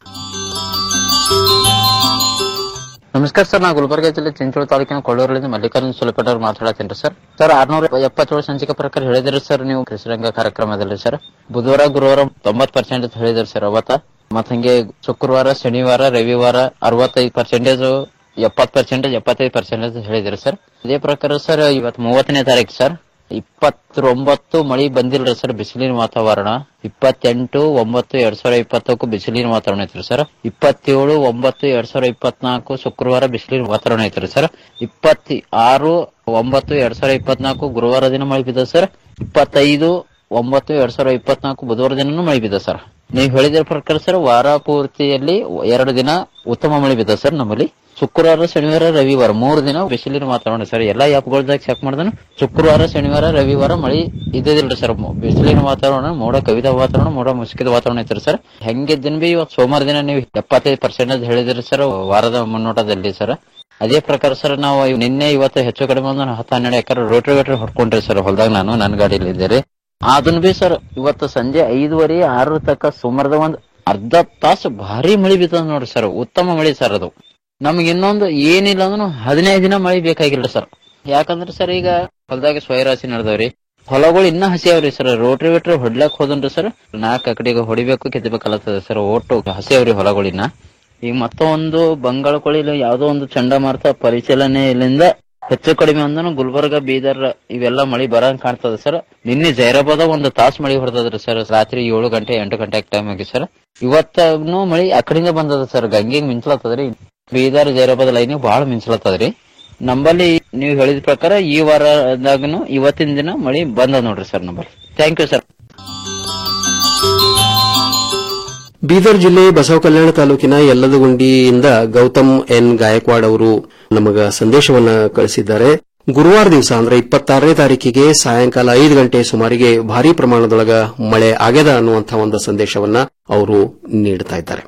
ನಮಸ್ಕಾರ ಸರ್ ನಾ ಗುಲ್ಬರ್ಗ ಜಿಲ್ಲೆ ಚಿಂಚೋಳಿ ತಾಲೂಕಿನ ಕೊಳ್ಳೂರಿನಿಂದ ಮಲ್ಲಿಕಾರ್ಜುನ ಸುಲಪೇಟ ಅವ್ರು ಮಾತಾಡತ್ತೀನಿ ಸರ್ ಸರ್ ಆರ್ನೂರ ಎಪ್ಪತ್ತೇಳು ಸಂಚಿಕೆ ಪ್ರಕಾರ ಹೇಳಿದ್ರಿ ಸರ್ ನೀವು ಕೃಷಿರಂಗ ಕಾರ್ಯಕ್ರಮದಲ್ಲಿ ಸರ್ ಬುಧವಾರ ಗುರುವಾರ ತೊಂಬತ್ ಪರ್ಸೆಂಟ್ ಅಂತ ಹೇಳಿದ್ರಿ ಸರ್ ಅವತ್ತ ಮತ್ ಹಂಗೆ ಶುಕ್ರವಾರ ಶನಿವಾರ ರವಿವಾರ ಅರವತ್ತೈದು ಪರ್ಸೆಂಟೇಜ್ ಎಪ್ಪತ್ ಪರ್ಸೆಂಟೇಜ್ ಎಪ್ಪತ್ತೈದು ಪರ್ಸೆಂಟೇಜ್ ಹೇಳಿದ್ರಿ ಸರ್ ಇದೇ ಪ್ರಕಾರ ಸರ್ ಇವತ್ ಮೂವತ್ತನೇ ತಾರೀಕು ಸರ್ ಇಪ್ಪತ್ತೊಂಬತ್ತು ಮಳಿ ಬಂದಿಲ್ರಿ ಸರ್ ಬಿಸಿಲಿನ ವಾತಾವರಣ ಇಪ್ಪತ್ತೆಂಟು ಒಂಬತ್ತು ಎರಡ್ ಸಾವಿರ ಇಪ್ಪತ್ತಕ್ಕೂ ಬಿಸಿಲಿನ ವಾತಾವರಣ ಐತ್ರಿ ಸರ್ ಇಪ್ಪತ್ತೇಳು ಒಂಬತ್ತು ಎರಡ್ ಸಾವಿರ ಇಪ್ಪತ್ನಾಲ್ಕು ಶುಕ್ರವಾರ ಬಿಸಿಲಿನ ವಾತಾವರಣ ಐತ್ರಿ ಸರ್ ಇಪ್ಪತ್ತಿ ಆರು ಒಂಬತ್ತು ಎರಡ್ ಸಾವಿರ ಇಪ್ಪತ್ನಾಲ್ಕು ಗುರುವಾರ ದಿನ ಮಳೆ ಬಿದ್ದ ಸರ್ ಇಪ್ಪತ್ತೈದು ಒಂಬತ್ತು ಎರಡ್ ಸಾವಿರ ಇಪ್ಪತ್ನಾಲ್ಕು ಬುಧವಾರ ದಿನನೂ ಮಳೆ ಬಿದ್ದ ಸರ್ ನೀವು ಹೇಳಿದ್ರ ಪ್ರಕಾರ ಸರ್ ವಾರ ಪೂರ್ತಿಯಲ್ಲಿ ಎರಡು ದಿನ ಉತ್ತಮ ಮಳೆ ಬಿದ್ದ ಸರ್ ನಮ್ಮಲ್ಲಿ ಶುಕ್ರವಾರ ಶನಿವಾರ ರವಿವಾರ ಮೂರು ದಿನ ಬಿಸಿಲಿನ ವಾತಾವರಣ ಸರ್ ಎಲ್ಲಾ ಆ್ಯಪ್ಗಳ್ದಾಗ ಚೆಕ್ ಮಾಡಿದನು ಶುಕ್ರವಾರ ಶನಿವಾರ ರವಿವಾರ ಮಳಿ ಇದ್ದಿದಿಲ್ರಿ ಸರ್ ಬಿಸಿಲಿನ ವಾತಾವರಣ ಮೋಡ ಕವಿದ ವಾತಾವರಣ ಮೋಡ ಮುಸುಕಿದ ವಾತಾವರಣ ಐತ್ರಿ ಸರ್ ಹೆಂಗಿದ್ದನ್ ಬಿ ಇವತ್ತು ಸೋಮವಾರ ದಿನ ನೀವು ಎಪ್ಪತ್ತೈದು ಪರ್ಸೆಂಟೇಜ್ ಹೇಳಿದ್ರಿ ಸರ್ ವಾರದ ಮುನ್ನೋಟದಲ್ಲಿ ಸರ್ ಅದೇ ಪ್ರಕಾರ ಸರ್ ನಾವು ನಿನ್ನೆ ಇವತ್ತು ಹೆಚ್ಚು ಕಡಿಮೆ ಒಂದು ಹತ್ತು ಹನ್ನೆರಡು ಎಕರೆ ರೋಟ್ರಿ ವೇಟ್ರಿ ಹೊಡ್ಕೊಂಡ್ರಿ ಸರ್ ಹೊಲದಾಗ ನಾನು ನನ್ನ ಗಾಡಿಯಲ್ಲಿ ಇದ್ದೀರಿ ಅದನ್ನ ಬಿ ಸರ್ ಇವತ್ತು ಸಂಜೆ ಐದುವರೆ ಆರು ತಕ್ಕ ಸುಮಾರದ ಒಂದ್ ಅರ್ಧ ತಾಸು ಭಾರಿ ಮಳಿ ಬಿತ್ತದ ನೋಡ್ರಿ ಸರ್ ಉತ್ತಮ ಮಳಿ ಸರ್ ಅದು ನಮ್ಗೆ ಇನ್ನೊಂದು ಏನಿಲ್ಲ ಅಂದ್ರೂ ಹದಿನೈದು ದಿನ ಮಳಿ ಬೇಕಾಗಿಲ್ಲ ಸರ್ ಯಾಕಂದ್ರೆ ಸರ್ ಈಗ ಹೊಲದಾಗ ಸ್ವಯರಾಶಿ ನಡೆದವ್ರಿ ಹೊಲಗಳು ಇನ್ನ ಹಸಿ ಅವ್ರಿ ಸರ್ ರೋಟ್ರಿ ವೇಟ್ರಿ ಹೊಡ್ಲಕ್ ಹೋದನ್ರಿ ಸರ್ ನಾಲ್ಕು ಅಕಡಿಗೆ ಹೊಡಿಬೇಕು ಕೆತ್ತಬೇಕಲ್ಲತ್ತದ ಸರ್ ಒಟ್ಟು ಹಸಿ ಅವ್ರಿ ಹೊಲಗಳಿನ್ನ ಈಗ ಮತ್ತೊಂದು ಬಂಗಾಳ ಕೊಳಿಲಿ ಯಾವ್ದೋ ಒಂದು ಚಂಡಮಾರುತ ಪರಿಶೀಲನೆಯಿಂದ ಹೆಚ್ಚು ಕಡಿಮೆ ಅಂದನು ಗುಲ್ಬರ್ಗ ಬೀದರ್ ಇವೆಲ್ಲ ಮಳಿ ಬರಂಗ್ ಕಾಣ್ತದ ಸರ್ ನಿನ್ನೆ ಜೈರಾಬಾದ ಒಂದು ತಾಸ್ ಮಳಿ ಹೊಡೆದದ್ರಿ ಸರ್ ರಾತ್ರಿ ಏಳು ಗಂಟೆ ಎಂಟು ಗಂಟೆ ಟೈಮ್ ಆಗಿ ಸರ್ ಇವತ್ತೂ ಮಳಿ ಆ ಕಡೆಯಿಂದ ಬಂದದ ಸರ್ ಗಂಗೆಗ್ ಮಿಂಚ್ಲತ್ತದ್ರಿ ಬೀದರ್ ಜೈರಾಬಾದ್ ಲೈನಿಗೆ ಬಹಳ ಮಿಂಚ್ಲತ್ತದ್ರಿ ನಂಬಲ್ಲಿ ನೀವು ಹೇಳಿದ ಪ್ರಕಾರ ಈ ವಾರದಾಗನು ಇವತ್ತಿನ ದಿನ ಮಳಿ ಬಂದ ನೋಡ್ರಿ ಸರ್ ನಂಬಲ್ಲಿ ಥ್ಯಾಂಕ್ ಯು ಸರ್ ಬೀದರ್ ಜಿಲ್ಲೆ ಬಸವ ಕಲ್ಯಾಣ ತಾಲೂಕಿನ ಯಲ್ಲದಗುಂಡಿಯಿಂದ ಗೌತಮ್ ಎನ್ ಗಾಯಕ್ವಾಡ್ ಅವರು ನಮಗ ಸಂದೇಶವನ್ನ ಕಳಿಸಿದ್ದಾರೆ ಗುರುವಾರ ದಿವಸ ಅಂದ್ರೆ ಇಪ್ಪತ್ತಾರನೇ ತಾರೀಕಿಗೆ ಸಾಯಂಕಾಲ ಐದು ಗಂಟೆ ಸುಮಾರಿಗೆ ಭಾರೀ ಪ್ರಮಾಣದೊಳಗ ಮಳೆ ಆಗ್ಯದ ಅನ್ನುವಂತಹ ಒಂದು ಸಂದೇಶವನ್ನ ಅವರು ನೀಡುತ್ತಾ ಇದ್ದಾರೆ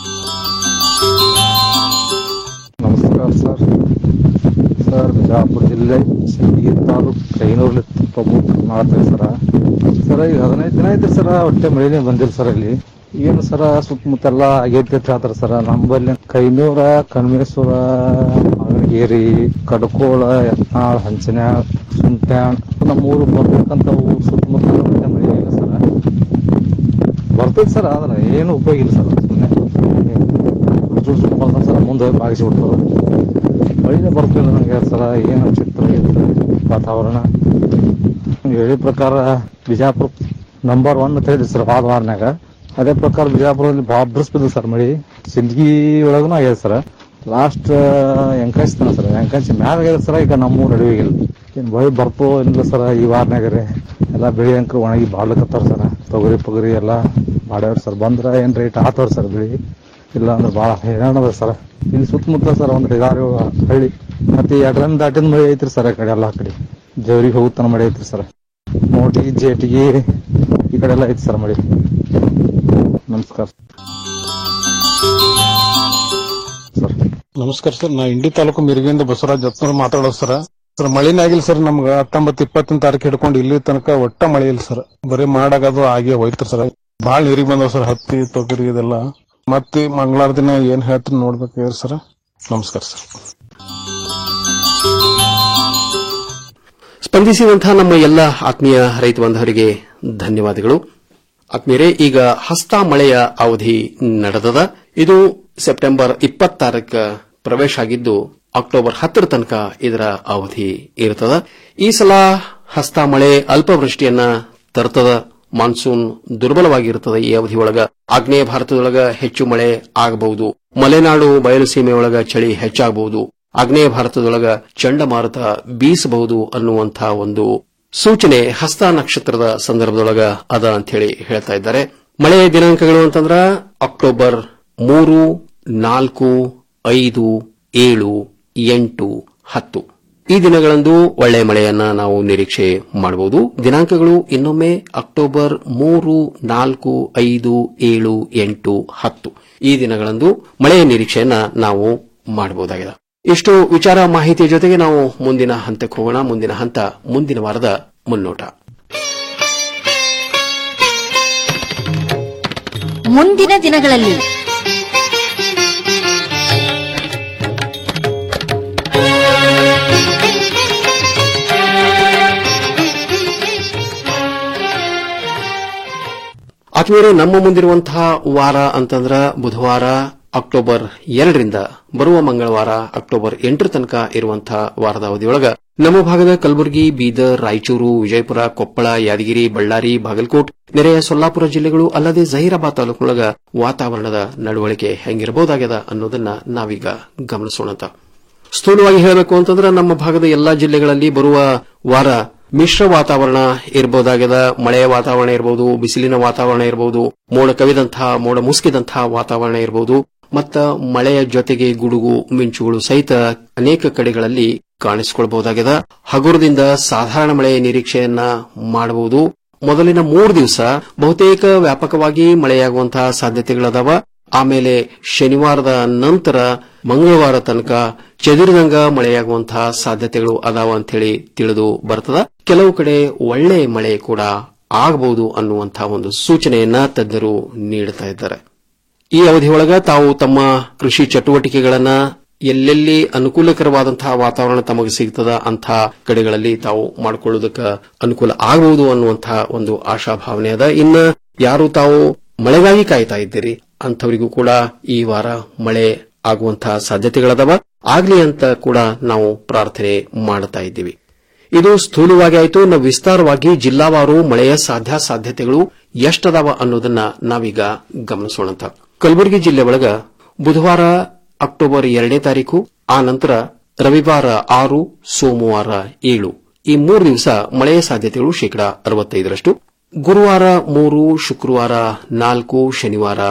ನಮಸ್ಕಾರ ಸರ್ ಸರ್ ಬಿಜಾಪುರ ಜಿಲ್ಲೆ ಸಿಂದಗಿ ತಾಲೂಕು ಕೈನೂರ್ಲಿ ಪ್ರಭು ಮಾಡ್ತಾರೆ ಸರ ಸರ ಈಗ ಹದಿನೈದು ದಿನ ಐತ್ರಿ ಸರ ಹೊಟ್ಟೆ ಮಳೆನೇ ಬಂದಿಲ್ಲ ಸರ್ ಇಲ್ಲಿ ಏನು ಸರ ಸುತ್ತಮುತ್ತೆಲ್ಲ ಆಗೈತಿ ಅಂತ ಹೇಳ್ತಾರೆ ಸರ ನಮ್ಮಲ್ಲಿ ಕೈನೂರ ಕಣ್ಮೇಶ್ವರ ಅವಣಗೇರಿ ಕಡ್ಕೋಳ ಯತ್ನಾಳ್ ಹಂಚನ್ಯಾಳ್ ಸುಂಟ್ಯಾಳ್ ನಮ್ಮ ಊರು ಬರ್ಬೇಕಂತ ಊರು ಸುತ್ತಮುತ್ತ ಹೊಟ್ಟೆ ಮಳೆ ಇಲ್ಲ ಸರ ಬರ್ತೈತಿ ಸರ್ ಆದ್ರೆ ಏನು ಉಪಯೋಗ ಇಲ್ಲ ಸರ್ ಸುಮ್ಮನೆ ಸುಳ್ಳು ಸುಳ್ಳು ಬರ್ತಾನೆ ಸರ್ ಮುಂದೆ ಬಾಗಿಸಿ ಬಿಡ್ತಾರೆ ಮಳಿನೇ ಬರ್ತಿಲ್ಲ ನನಗೆ ಸರ ಏನು ಚಿತ್ರ ಇದೆ ವಾತಾವರಣ ನೀವು ಹೇಳಿದ ಪ್ರಕಾರ ಬಿಜಾಪುರ ನಂಬರ್ ಒನ್ ಅಂತ ಹೇಳಿದ್ರಿ ಸರ್ ವಾದ ವಾರನಾಗ ಅದೇ ಪ್ರಕಾರ ಬಿಜಾಪುರದಲ್ಲಿ ಭಾಳ ಬಿಡಿಸ್ಬಿದ್ದು ಸರ್ ಮಳಿ ಸಿಂದಗಿ ಒಳಗೂ ಆಗ್ಯದ ಸರ್ ಲಾಸ್ಟ್ ಎಂಕಾಯಿಸ್ತಾನ ಸರ್ ಎಂಕಾಯಿಸಿ ಮ್ಯಾಲ ಆಗ್ಯದ ಸರ್ ಈಗ ನಮ್ಮೂರು ನಡುವೆ ಇಲ್ಲ ಏನು ಮಳೆ ಬರ್ತೋ ಏನಿಲ್ಲ ಸರ್ ಈ ವಾರನಾಗ ರೀ ಎಲ್ಲ ಬೆಳೆ ಅಂಕರು ಒಣಗಿ ಬಾಡ್ಲಕತ್ತಾರ ಸರ್ ತೊಗರಿ ಪಗರಿ ಎಲ್ಲ ಮಾಡ್ಯಾರ ಸರ್ ಬಂದ್ರ ಏನ್ ರೇಟ್ ಆತವ್ರ ಸರ್ ಬೆಳಿ ಇಲ್ಲ ಅಂದ್ರೆ ಭಾಳ ಹೈರಾಣ ಅದ ಸರ್ ಇಲ್ಲಿ ಸುತ್ತಮುತ್ತ ಸರ್ ಒಂದು ಐದಾರು ಹಳ್ಳಿ ಮತ್ತೆ ಎರಡರಿಂದ ದಾಟಿದ ಮಳೆ ಐತ್ರಿ ಸರ್ ಆ ಕಡೆ ಎಲ್ಲ ಕಡೆ ಜವರಿಗೆ ಹೋಗುತ್ತಾನ ಮಳೆ ಐತ್ರಿ ಸರ್ ಮೋಟಿ ಜೇಟಿಗೆ ಈ ಕಡೆ ಎಲ್ಲ ಐತಿ ಸರ್ ಮಳೆ ನಮಸ್ಕಾರ ನಮಸ್ಕಾರ ಸರ್ ನಾ ಇಂಡಿ ತಾಲೂಕು ಮಿರ್ಗಿಯಿಂದ ಬಸವರಾಜ್ ಜತ್ನೂರ್ ಮಾತಾಡೋದು ಸರ್ ಸರ್ ಮಳಿನೇ ಆಗಿಲ್ಲ ಸರ್ ನಮ್ಗ ಹತ್ತೊಂಬತ್ತು ಇಪ್ಪತ್ತನೇ ತಾರೀಕು ಹಿಡ್ಕೊಂಡು ಇಲ್ಲಿ ತನಕ ಒಟ್ಟ ಮಳೆ ಇಲ್ಲ ಸರ್ ಬರೀ ಮಾಡಾಗದು ಆಗೇ ಹೋಯ್ತು ಸರ್ ಬಾಳ ನೀರಿಗೆ ಬಂದವ ಸರ್ ಹತ್ತಿ ತೊಗರಿ ಇದೆಲ್ಲ ಮತ್ತೆ ಮಂಗಳವಾರ ದಿನ ಏನ್ ಹೇಳ್ತೀನಿ ನೋಡ್ಬೇಕಾಗ್ಯದ ಸರ್ ನಮಸ್ಕಾರ ಸರ್ ಸ್ಪಂದಿಸಿದಂತಹ ನಮ್ಮ ಎಲ್ಲ ಆತ್ಮೀಯ ರೈತ ಬಾಂಧವರಿಗೆ ಧನ್ಯವಾದಗಳು ಆತ್ಮೀಯರೇ ಈಗ ಹಸ್ತ ಮಳೆಯ ಅವಧಿ ನಡೆದದ ಇದು ಸೆಪ್ಟೆಂಬರ್ ಇಪ್ಪತ್ತಾರಕ್ಕ ಪ್ರವೇಶ ಆಗಿದ್ದು ಅಕ್ಟೋಬರ್ ಹತ್ತರ ತನಕ ಇದರ ಅವಧಿ ಇರುತ್ತದೆ ಈ ಸಲ ಹಸ್ತ ಮಳೆ ಅಲ್ಪವೃಷ್ಟಿಯನ್ನ ತರ್ತದ ಮಾನ್ಸೂನ್ ದುರ್ಬಲವಾಗಿರುತ್ತದೆ ಈ ಅವಧಿಯೊಳಗ ಆಗ್ನೇಯ ಭಾರತದೊಳಗ ಹೆಚ್ಚು ಮಳೆ ಆಗಬಹುದು ಮಲೆನಾಡು ಬಯಲುಸೀಮೆ ಒಳಗ ಚಳಿ ಹೆಚ್ಚಾಗಬಹುದು ಆಗ್ನೇಯ ಭಾರತದೊಳಗ ಚಂಡಮಾರುತ ಬೀಸಬಹುದು ಅನ್ನುವಂತಹ ಒಂದು ಸೂಚನೆ ಹಸ್ತ ನಕ್ಷತ್ರದ ಸಂದರ್ಭದೊಳಗ ಅದ ಅಂತ ಹೇಳಿ ಹೇಳ್ತಾ ಇದ್ದಾರೆ ಮಳೆಯ ದಿನಾಂಕಗಳು ಅಂತಂದ್ರ ಅಕ್ಟೋಬರ್ ಮೂರು ನಾಲ್ಕು ಐದು ಏಳು ಎಂಟು ಹತ್ತು ಈ ದಿನಗಳಂದು ಒಳ್ಳೆ ಮಳೆಯನ್ನ ನಾವು ನಿರೀಕ್ಷೆ ಮಾಡಬಹುದು ದಿನಾಂಕಗಳು ಇನ್ನೊಮ್ಮೆ ಅಕ್ಟೋಬರ್ ಮೂರು ನಾಲ್ಕು ಐದು ಏಳು ಎಂಟು ಹತ್ತು ಈ ದಿನಗಳಂದು ಮಳೆಯ ನಿರೀಕ್ಷೆಯನ್ನ ನಾವು ಮಾಡಬಹುದಾಗಿದೆ ಇಷ್ಟು ವಿಚಾರ ಮಾಹಿತಿಯ ಜೊತೆಗೆ ನಾವು ಮುಂದಿನ ಹಂತಕ್ಕೆ ಹೋಗೋಣ ಮುಂದಿನ ಹಂತ ಮುಂದಿನ ವಾರದ ಮುನ್ನೋಟ ಮುಂದಿನ ದಿನಗಳಲ್ಲಿ ಆತ್ಮೀಯರೇ ನಮ್ಮ ಮುಂದಿರುವಂತಹ ವಾರ ಅಂತಂದ್ರ ಬುಧವಾರ ಅಕ್ಟೋಬರ್ ಎರಡರಿಂದ ಬರುವ ಮಂಗಳವಾರ ಅಕ್ಟೋಬರ್ ಎಂಟರ ತನಕ ಇರುವಂತಹ ವಾರದ ಅವಧಿಯೊಳಗ ನಮ್ಮ ಭಾಗದ ಕಲಬುರಗಿ ಬೀದರ್ ರಾಯಚೂರು ವಿಜಯಪುರ ಕೊಪ್ಪಳ ಯಾದಗಿರಿ ಬಳ್ಳಾರಿ ಬಾಗಲಕೋಟ್ ನೆರೆಯ ಸೊಲ್ಲಾಪುರ ಜಿಲ್ಲೆಗಳು ಅಲ್ಲದೆ ಜಹೀರಾಬಾದ್ ತಾಲೂಕಿನೊಳಗ ವಾತಾವರಣದ ನಡವಳಿಕೆ ಹೆಂಗಿರಬಹುದಾಗ್ಯದ ಅನ್ನೋದನ್ನ ನಾವೀಗ ಗಮನಿಸೋಣ ಸ್ಥೂಲವಾಗಿ ಹೇಳಬೇಕು ಅಂತಂದ್ರೆ ನಮ್ಮ ಭಾಗದ ಎಲ್ಲಾ ಜಿಲ್ಲೆಗಳಲ್ಲಿ ಬರುವ ವಾರ ಮಿಶ್ರ ವಾತಾವರಣ ಇರಬಹುದಾಗ್ಯದ ಮಳೆಯ ವಾತಾವರಣ ಇರಬಹುದು ಬಿಸಿಲಿನ ವಾತಾವರಣ ಇರಬಹುದು ಮೋಡ ಕವಿದಂತಹ ಮೋಡ ಮುಸುಕಿದಂತಹ ವಾತಾವರಣ ಇರಬಹುದು ಮತ್ತ ಮಳೆಯ ಜೊತೆಗೆ ಗುಡುಗು ಮಿಂಚುಗಳು ಸಹಿತ ಅನೇಕ ಕಡೆಗಳಲ್ಲಿ ಕಾಣಿಸಿಕೊಳ್ಳಬಹುದಾಗಿದೆ ಹಗುರದಿಂದ ಸಾಧಾರಣ ಮಳೆಯ ನಿರೀಕ್ಷೆಯನ್ನ ಮಾಡಬಹುದು ಮೊದಲಿನ ಮೂರು ದಿವಸ ಬಹುತೇಕ ವ್ಯಾಪಕವಾಗಿ ಮಳೆಯಾಗುವಂತಹ ಸಾಧ್ಯತೆಗಳದಾವ ಆಮೇಲೆ ಶನಿವಾರದ ನಂತರ ಮಂಗಳವಾರ ತನಕ ಚದುರಿದಂಗ ಮಳೆಯಾಗುವಂತಹ ಸಾಧ್ಯತೆಗಳು ಅದಾವ ಅಂತ ಹೇಳಿ ತಿಳಿದು ಬರ್ತದ ಕೆಲವು ಕಡೆ ಒಳ್ಳೆ ಮಳೆ ಕೂಡ ಆಗಬಹುದು ಅನ್ನುವಂತಹ ಒಂದು ಸೂಚನೆಯನ್ನ ತಜ್ಞರು ನೀಡುತ್ತಾ ಇದ್ದಾರೆ ಈ ಅವಧಿಯೊಳಗ ತಾವು ತಮ್ಮ ಕೃಷಿ ಚಟುವಟಿಕೆಗಳನ್ನ ಎಲ್ಲೆಲ್ಲಿ ಅನುಕೂಲಕರವಾದಂತಹ ವಾತಾವರಣ ತಮಗೆ ಸಿಗ್ತದ ಅಂತಹ ಕಡೆಗಳಲ್ಲಿ ತಾವು ಮಾಡಿಕೊಳ್ಳುವುದಕ್ಕೆ ಅನುಕೂಲ ಆಗಬಹುದು ಅನ್ನುವಂತಹ ಒಂದು ಆಶಾಭಾವನೆ ಅದ ಇನ್ನ ಯಾರು ತಾವು ಮಳೆಗಾಗಿ ಕಾಯ್ತಾ ಇದ್ದೀರಿ ಅಂಥವರಿಗೂ ಕೂಡ ಈ ವಾರ ಮಳೆ ಆಗುವಂತಹ ಸಾಧ್ಯತೆಗಳದವ ಆಗ್ಲಿ ಅಂತ ಕೂಡ ನಾವು ಪ್ರಾರ್ಥನೆ ಮಾಡುತ್ತಾ ಇದ್ದೀವಿ ಇದು ಸ್ಥೂಲವಾಗಿ ಆಯಿತು ನಾವು ವಿಸ್ತಾರವಾಗಿ ಜಿಲ್ಲಾವಾರು ಮಳೆಯ ಸಾಧ್ಯಾಸಾಧ್ಯತೆಗಳು ಎಷ್ಟದಾವ ಅನ್ನೋದನ್ನ ನಾವೀಗ ಗಮನಿಸೋಣ ಕಲಬುರಗಿ ಜಿಲ್ಲೆ ಒಳಗ ಬುಧವಾರ ಅಕ್ಟೋಬರ್ ಎರಡನೇ ತಾರೀಕು ಆ ನಂತರ ರವಿವಾರ ಆರು ಸೋಮವಾರ ಏಳು ಈ ಮೂರು ದಿವಸ ಮಳೆಯ ಸಾಧ್ಯತೆಗಳು ಶೇಕಡಾ ಅರವತ್ತೈದರಷ್ಟು ಗುರುವಾರ ಮೂರು ಶುಕ್ರವಾರ ನಾಲ್ಕು ಶನಿವಾರ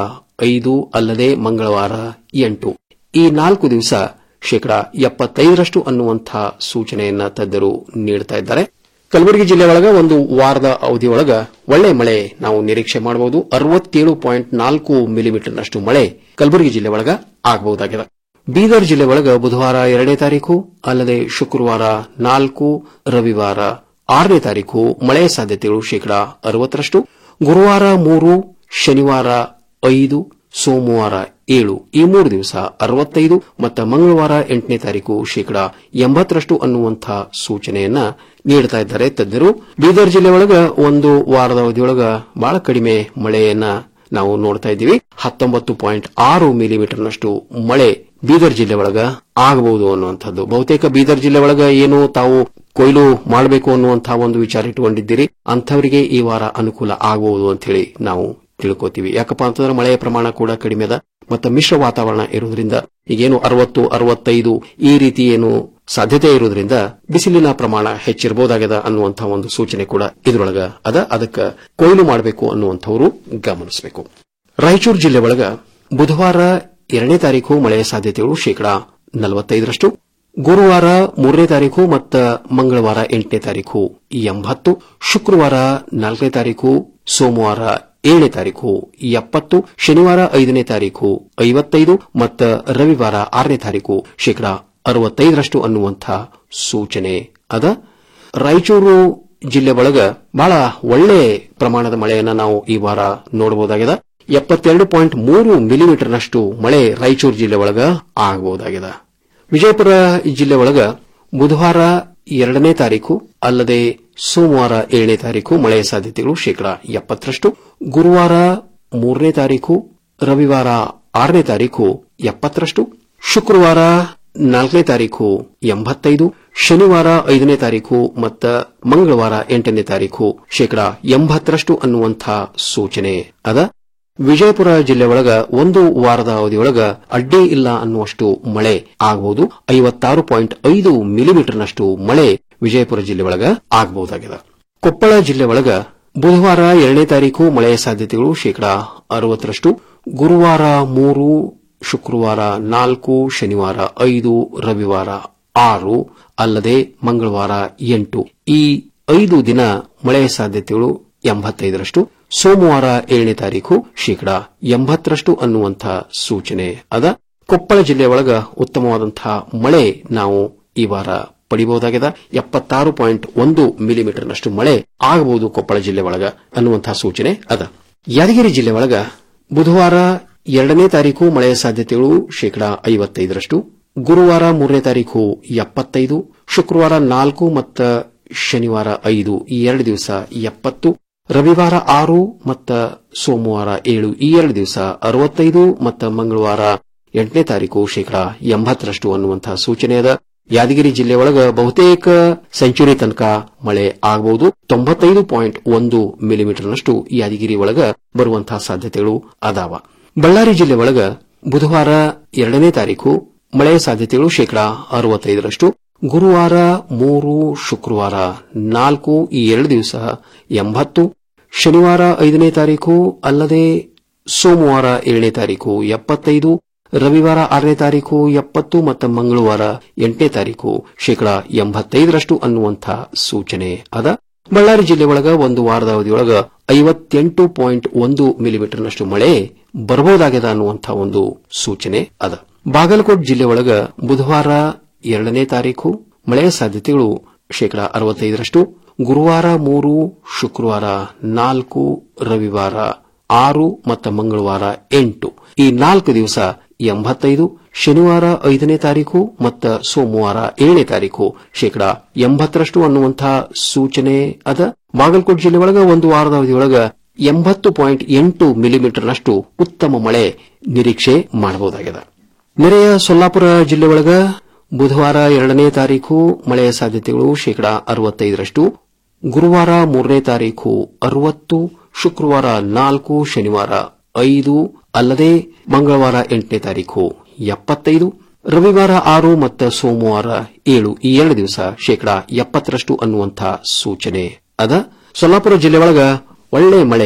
ಐದು ಅಲ್ಲದೆ ಮಂಗಳವಾರ ಎಂಟು ಈ ನಾಲ್ಕು ದಿವಸ ಶೇಕಡಾ ಎಪ್ಪತ್ತೈದರಷ್ಟು ಅನ್ನುವಂಥ ಸೂಚನೆಯನ್ನ ತಜ್ಞರು ನೀಡುತ್ತಾ ಇದ್ದಾರೆ ಕಲಬುರಗಿ ಜಿಲ್ಲೆ ಒಳಗ ಒಂದು ವಾರದ ಅವಧಿಯೊಳಗ ಒಳ್ಳೆ ಮಳೆ ನಾವು ನಿರೀಕ್ಷೆ ಮಾಡಬಹುದು ಅರವತ್ತೇಳು ಪಾಯಿಂಟ್ ನಾಲ್ಕು ಮಿಲಿಮೀಟರ್ನಷ್ಟು ಮಳೆ ಕಲಬುರಗಿ ಜಿಲ್ಲೆ ಒಳಗ ಆಗಬಹುದಾಗಿದೆ ಬೀದರ್ ಜಿಲ್ಲೆ ಒಳಗ ಬುಧವಾರ ಎರಡನೇ ತಾರೀಕು ಅಲ್ಲದೆ ಶುಕ್ರವಾರ ನಾಲ್ಕು ರವಿವಾರ ಆರನೇ ತಾರೀಕು ಮಳೆಯ ಸಾಧ್ಯತೆಗಳು ಶೇಕಡಾ ಅರವತ್ತರಷ್ಟು ಗುರುವಾರ ಮೂರು ಶನಿವಾರ ಐದು ಸೋಮವಾರ ಏಳು ಈ ಮೂರು ದಿವಸ ಅರವತ್ತೈದು ಮತ್ತು ಮಂಗಳವಾರ ಎಂಟನೇ ತಾರೀಕು ಶೇಕಡಾ ಎಂಬತ್ತರಷ್ಟು ಅನ್ನುವಂಥ ಸೂಚನೆಯನ್ನ ನೀಡುತ್ತಾ ಇದ್ದಾರೆ ತಜ್ಞರು ಬೀದರ್ ಜಿಲ್ಲೆ ಒಳಗ ಒಂದು ವಾರದ ಅವಧಿಯೊಳಗ ಬಹಳ ಕಡಿಮೆ ಮಳೆಯನ್ನ ನಾವು ನೋಡ್ತಾ ಇದ್ದೀವಿ ಹತ್ತೊಂಬತ್ತು ಪಾಯಿಂಟ್ ಆರು ಮಿಲಿಮೀಟರ್ನಷ್ಟು ಮಳೆ ಬೀದರ್ ಜಿಲ್ಲೆ ಒಳಗ ಆಗಬಹುದು ಅನ್ನುವಂಥದ್ದು ಬಹುತೇಕ ಬೀದರ್ ಜಿಲ್ಲೆ ಒಳಗ ಏನು ತಾವು ಕೊಯ್ಲು ಮಾಡಬೇಕು ಅನ್ನುವಂತಹ ಒಂದು ವಿಚಾರ ಇಟ್ಟುಕೊಂಡಿದ್ದೀರಿ ಅಂಥವರಿಗೆ ಈ ವಾರ ಅನುಕೂಲ ಆಗಬಹುದು ಅಂತ ಹೇಳಿ ನಾವು ತಿಳ್ಕೋತೀವಿ ಯಾಕಪ್ಪ ಅಂತಂದ್ರೆ ಮಳೆಯ ಪ್ರಮಾಣ ಕೂಡ ಕಡಿಮೆ ಅದ ಮತ್ತು ಮಿಶ್ರ ವಾತಾವರಣ ಇರುವುದರಿಂದ ಈಗೇನು ಅರವತ್ತು ಅರವತ್ತೈದು ಈ ರೀತಿ ಏನು ಸಾಧ್ಯತೆ ಇರುವುದರಿಂದ ಬಿಸಿಲಿನ ಪ್ರಮಾಣ ಹೆಚ್ಚಿರಬಹುದಾಗದ ಅನ್ನುವಂತಹ ಒಂದು ಸೂಚನೆ ಕೂಡ ಇದರೊಳಗ ಅದ ಅದಕ್ಕೆ ಕೊಯ್ಲು ಮಾಡಬೇಕು ಅನ್ನುವಂಥವರು ಗಮನಿಸಬೇಕು ರಾಯಚೂರು ಜಿಲ್ಲೆ ಒಳಗ ಬುಧವಾರ ಎರಡನೇ ತಾರೀಕು ಮಳೆಯ ಸಾಧ್ಯತೆಗಳು ಶೇಕಡಾ ನಲವತ್ತೈದರಷ್ಟು ಗುರುವಾರ ಮೂರನೇ ತಾರೀಕು ಮತ್ತು ಮಂಗಳವಾರ ಎಂಟನೇ ತಾರೀಕು ಎಂಬತ್ತು ಶುಕ್ರವಾರ ನಾಲ್ಕನೇ ತಾರೀಕು ಸೋಮವಾರ ಏಳನೇ ತಾರೀಕು ಎಪ್ಪತ್ತು ಶನಿವಾರ ಐದನೇ ತಾರೀಕು ಐವತ್ತೈದು ಮತ್ತು ರವಿವಾರ ಆರನೇ ತಾರೀಕು ಶೇಕಡಾ ಅರವತ್ತೈದರಷ್ಟು ಅನ್ನುವಂಥ ಸೂಚನೆ ಅದ ರಾಯಚೂರು ಜಿಲ್ಲೆ ಒಳಗ ಬಹಳ ಒಳ್ಳೆ ಪ್ರಮಾಣದ ಮಳೆಯನ್ನ ನಾವು ಈ ವಾರ ನೋಡಬಹುದಾಗಿದೆ ಎಪ್ಪತ್ತೆರಡು ಪಾಯಿಂಟ್ ಮೂರು ಮಿಲಿಮೀಟರ್ನಷ್ಟು ಮಳೆ ರಾಯಚೂರು ಜಿಲ್ಲೆ ಒಳಗ ಆಗಬಹುದಾಗಿದೆ ವಿಜಯಪುರ ಜಿಲ್ಲೆ ಒಳಗ ಬುಧವಾರ ಎರಡನೇ ತಾರೀಕು ಅಲ್ಲದೆ ಸೋಮವಾರ ಏಳನೇ ತಾರೀಕು ಮಳೆಯ ಸಾಧ್ಯತೆಗಳು ಶೇಕಡಾ ಎಪ್ಪತ್ತರಷ್ಟು ಗುರುವಾರ ಮೂರನೇ ತಾರೀಕು ರವಿವಾರ ಆರನೇ ತಾರೀಕು ಎಪ್ಪತ್ತರಷ್ಟು ಶುಕ್ರವಾರ ನಾಲ್ಕನೇ ತಾರೀಕು ಎಂಬತ್ತೈದು ಶನಿವಾರ ಐದನೇ ತಾರೀಕು ಮತ್ತು ಮಂಗಳವಾರ ಎಂಟನೇ ತಾರೀಕು ಶೇಕಡಾ ಎಂಬತ್ತರಷ್ಟು ಅನ್ನುವಂಥ ಸೂಚನೆ ಅದ ವಿಜಯಪುರ ಜಿಲ್ಲೆ ಒಳಗ ಒಂದು ವಾರದ ಅವಧಿಯೊಳಗ ಅಡ್ಡಿ ಇಲ್ಲ ಅನ್ನುವಷ್ಟು ಮಳೆ ಆಗಬಹುದು ಐವತ್ತಾರು ಪಾಯಿಂಟ್ ಐದು ಮಿಲಿಮೀಟರ್ನಷ್ಟು ಮಳೆ ವಿಜಯಪುರ ಜಿಲ್ಲೆ ಒಳಗ ಆಗಬಹುದಾಗಿದೆ ಕೊಪ್ಪಳ ಜಿಲ್ಲೆ ಒಳಗ ಬುಧವಾರ ಎರಡನೇ ತಾರೀಕು ಮಳೆಯ ಸಾಧ್ಯತೆಗಳು ಶೇಕಡಾ ಅರವತ್ತರಷ್ಟು ಗುರುವಾರ ಮೂರು ಶುಕ್ರವಾರ ನಾಲ್ಕು ಶನಿವಾರ ಐದು ರವಿವಾರ ಆರು ಅಲ್ಲದೆ ಮಂಗಳವಾರ ಎಂಟು ಈ ಐದು ದಿನ ಮಳೆಯ ಸಾಧ್ಯತೆಗಳು ಎಂಬತ್ತೈದರಷ್ಟು ಸೋಮವಾರ ಏಳನೇ ತಾರೀಕು ಶೇಕಡಾ ಎಂಬತ್ತರಷ್ಟು ಅನ್ನುವಂಥ ಸೂಚನೆ ಅದ ಕೊಪ್ಪಳ ಜಿಲ್ಲೆ ಒಳಗ ಉತ್ತಮವಾದಂತಹ ಮಳೆ ನಾವು ಈ ವಾರ ಪಡಿಬಹುದಾಗಿದೆ ಎಪ್ಪತ್ತಾರು ಪಾಯಿಂಟ್ ಒಂದು ಮಿಲಿಮೀಟರ್ನಷ್ಟು ಮಳೆ ಆಗಬಹುದು ಕೊಪ್ಪಳ ಜಿಲ್ಲೆ ಒಳಗ ಅನ್ನುವಂತಹ ಸೂಚನೆ ಅದ ಯಾದಗಿರಿ ಜಿಲ್ಲೆ ಒಳಗ ಬುಧವಾರ ಎರಡನೇ ತಾರೀಕು ಮಳೆಯ ಸಾಧ್ಯತೆಗಳು ಶೇಕಡಾ ಐವತ್ತೈದರಷ್ಟು ಗುರುವಾರ ಮೂರನೇ ತಾರೀಕು ಎಪ್ಪತ್ತೈದು ಶುಕ್ರವಾರ ನಾಲ್ಕು ಮತ್ತು ಶನಿವಾರ ಐದು ಈ ಎರಡು ದಿವಸ ಎಪ್ಪತ್ತು ರವಿವಾರ ಆರು ಮತ್ತು ಸೋಮವಾರ ಏಳು ಈ ಎರಡು ದಿವಸ ಅರವತ್ತೈದು ಮತ್ತು ಮಂಗಳವಾರ ಎಂಟನೇ ತಾರೀಕು ಶೇಕಡಾ ಎಂಬತ್ತರಷ್ಟು ಅನ್ನುವಂತಹ ಸೂಚನೆ ಅದ ಯಾದಗಿರಿ ಜಿಲ್ಲೆ ಒಳಗ ಬಹುತೇಕ ಸೆಂಚುರಿ ತನಕ ಮಳೆ ಆಗಬಹುದು ತೊಂಬತ್ತೈದು ಪಾಯಿಂಟ್ ಒಂದು ಮಿಲಿಮೀಟರ್ನಷ್ಟು ಯಾದಗಿರಿ ಒಳಗ ಬರುವಂತಹ ಸಾಧ್ಯತೆಗಳು ಅದಾವ ಬಳ್ಳಾರಿ ಜಿಲ್ಲೆ ಒಳಗ ಬುಧವಾರ ಎರಡನೇ ತಾರೀಕು ಮಳೆಯ ಸಾಧ್ಯತೆಗಳು ಶೇಕಡಾ ಅರವತ್ತೈದರಷ್ಟು ಗುರುವಾರ ಮೂರು ಶುಕ್ರವಾರ ನಾಲ್ಕು ಈ ಎರಡು ದಿವಸ ಎಂಬತ್ತು ಶನಿವಾರ ಐದನೇ ತಾರೀಕು ಅಲ್ಲದೆ ಸೋಮವಾರ ಏಳನೇ ತಾರೀಕು ಎಪ್ಪತ್ತೈದು ರವಿವಾರ ಆರನೇ ತಾರೀಕು ಎಪ್ಪತ್ತು ಮತ್ತು ಮಂಗಳವಾರ ಎಂಟನೇ ತಾರೀಕು ಶೇಕಡಾ ಎಂಬತ್ತೈದರಷ್ಟು ಅನ್ನುವಂಥ ಸೂಚನೆ ಅದ ಬಳ್ಳಾರಿ ಜಿಲ್ಲೆ ಒಳಗ ಒಂದು ವಾರದ ಅವಧಿಯೊಳಗ ಐವತ್ತೆಂಟು ಪಾಯಿಂಟ್ ಒಂದು ಮಿಲಿಮೀಟರ್ನಷ್ಟು ಮಳೆ ಬರಬಹುದಾಗಿದೆ ಅನ್ನುವಂಥ ಒಂದು ಸೂಚನೆ ಅದ ಬಾಗಲಕೋಟ್ ಜಿಲ್ಲೆ ಒಳಗ ಬುಧವಾರ ಎರಡನೇ ತಾರೀಕು ಮಳೆಯ ಸಾಧ್ಯತೆಗಳು ಶೇಕಡಾ ಅರವತ್ತೈದರಷ್ಟು ಗುರುವಾರ ಮೂರು ಶುಕ್ರವಾರ ನಾಲ್ಕು ರವಿವಾರ ಆರು ಮತ್ತು ಮಂಗಳವಾರ ಎಂಟು ಈ ನಾಲ್ಕು ದಿವಸ ಎಂಬತ್ತೈದು ಶನಿವಾರ ಐದನೇ ತಾರೀಕು ಮತ್ತು ಸೋಮವಾರ ಏಳನೇ ತಾರೀಕು ಶೇಕಡಾ ಎಂಬತ್ತರಷ್ಟು ಅನ್ನುವಂತಹ ಸೂಚನೆ ಅದ ಬಾಗಲಕೋಟ್ ಜಿಲ್ಲೆ ಒಳಗ ಒಂದು ವಾರದ ಅವಧಿಯೊಳಗ ಎಂಬತ್ತು ಪಾಯಿಂಟ್ ಎಂಟು ಮಿಲಿಮೀಟರ್ನಷ್ಟು ಉತ್ತಮ ಮಳೆ ನಿರೀಕ್ಷೆ ಮಾಡಬಹುದಾಗಿದೆ ನೆರೆಯ ಸೊಲ್ಲಾಪುರ ಜಿಲ್ಲೆ ಒಳಗ ಬುಧವಾರ ಎರಡನೇ ತಾರೀಕು ಮಳೆಯ ಸಾಧ್ಯತೆಗಳು ಶೇಕಡಾ ಅರವತ್ತೈದರಷ್ಟು ಗುರುವಾರ ಮೂರನೇ ತಾರೀಕು ಅರವತ್ತು ಶುಕ್ರವಾರ ನಾಲ್ಕು ಶನಿವಾರ ಐದು ಅಲ್ಲದೆ ಮಂಗಳವಾರ ಎಂಟನೇ ತಾರೀಕು ಎಪ್ಪತ್ತೈದು ರವಿವಾರ ಆರು ಮತ್ತು ಸೋಮವಾರ ಏಳು ಈ ಎರಡು ದಿವಸ ಶೇಕಡಾ ಎಪ್ಪತ್ತರಷ್ಟು ಅನ್ನುವಂಥ ಸೂಚನೆ ಅದ ಸೊಲ್ಲಾಪುರ ಜಿಲ್ಲೆ ಒಳಗ ಒಳ್ಳೆ ಮಳೆ